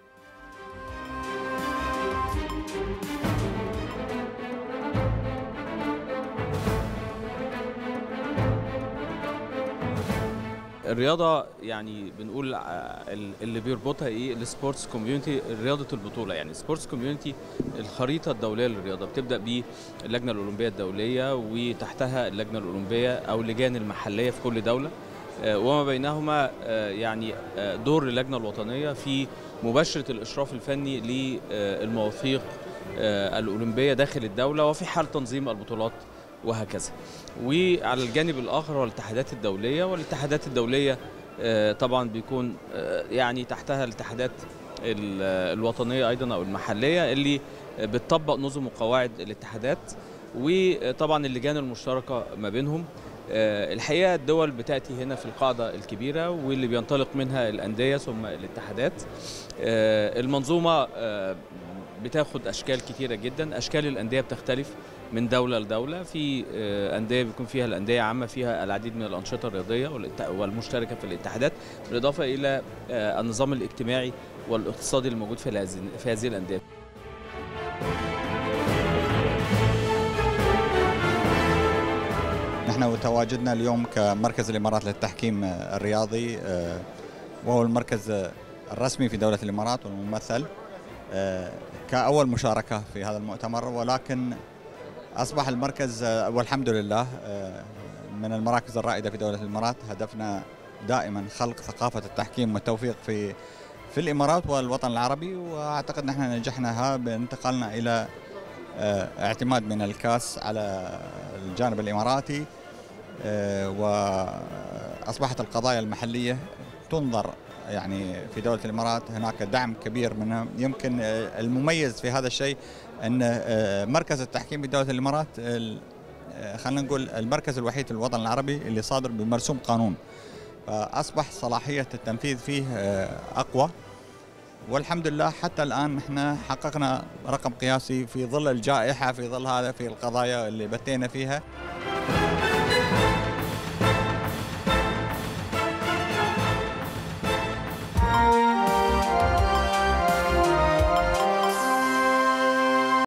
الرياضه يعني بنقول ع- ال- اللي بيربطها ايه السبورتس كوميونتي رياضه البطوله يعني سبورتس كوميونتي الخريطه الدوليه للرياضه بتبدا باللجنه الاولمبيه الدوليه وتحتها اللجنه الاولمبيه او اللجان المحليه في كل دوله آه، وما بينهما آه، يعني آه، دور اللجنه الوطنيه في مباشره الاشراف الفني للمواثيق آه، الاولمبيه داخل الدوله وفي حال تنظيم البطولات وهكذا وعلى الجانب الاخر هو الاتحادات الدوليه والاتحادات الدوليه آه، طبعا بيكون آه، يعني تحتها الاتحادات ال- آه، الوطنيه ايضا او المحليه اللي آه، بتطبق نظم وقواعد الاتحادات وطبعا اللجان المشتركه ما بينهم آه، الحقيقه الدول بتاتي هنا في القاعده الكبيره واللي بينطلق منها الانديه ثم الاتحادات آه، المنظومه آه، بتاخد اشكال كتيره جدا اشكال الانديه بتختلف من دوله لدوله في آه، انديه بيكون فيها الانديه عامه فيها العديد من الانشطه الرياضيه والات- والمشتركه في الاتحادات بالاضافه الى آه، النظام الاجتماعي والاقتصادي الموجود في هذه في هذه الانديه نحن تواجدنا اليوم كمركز الامارات للتحكيم الرياضي آه، وهو المركز الرسمي في دوله الامارات والممثل آه، كأول مشاركة في هذا المؤتمر ولكن أصبح المركز آه، والحمد لله آه، من المراكز الرائدة في دولة الإمارات هدفنا دائما خلق ثقافة التحكيم والتوفيق في في الإمارات والوطن العربي وأعتقد نحن نجحناها بانتقالنا إلى آه، اعتماد من الكاس على الجانب الإماراتي آه، وأصبحت القضايا المحلية تنظر يعني في دولة الإمارات هناك دعم كبير منها يمكن آه، المميز في هذا الشيء أن آه، مركز التحكيم في دولة الإمارات ال- آه، خلينا نقول المركز الوحيد في الوطن العربي اللي صادر بمرسوم قانون فأصبح صلاحية التنفيذ فيه آه، أقوى والحمد لله حتى الآن احنا حققنا رقم قياسي في ظل الجائحة في ظل هذا في القضايا اللي بتينا فيها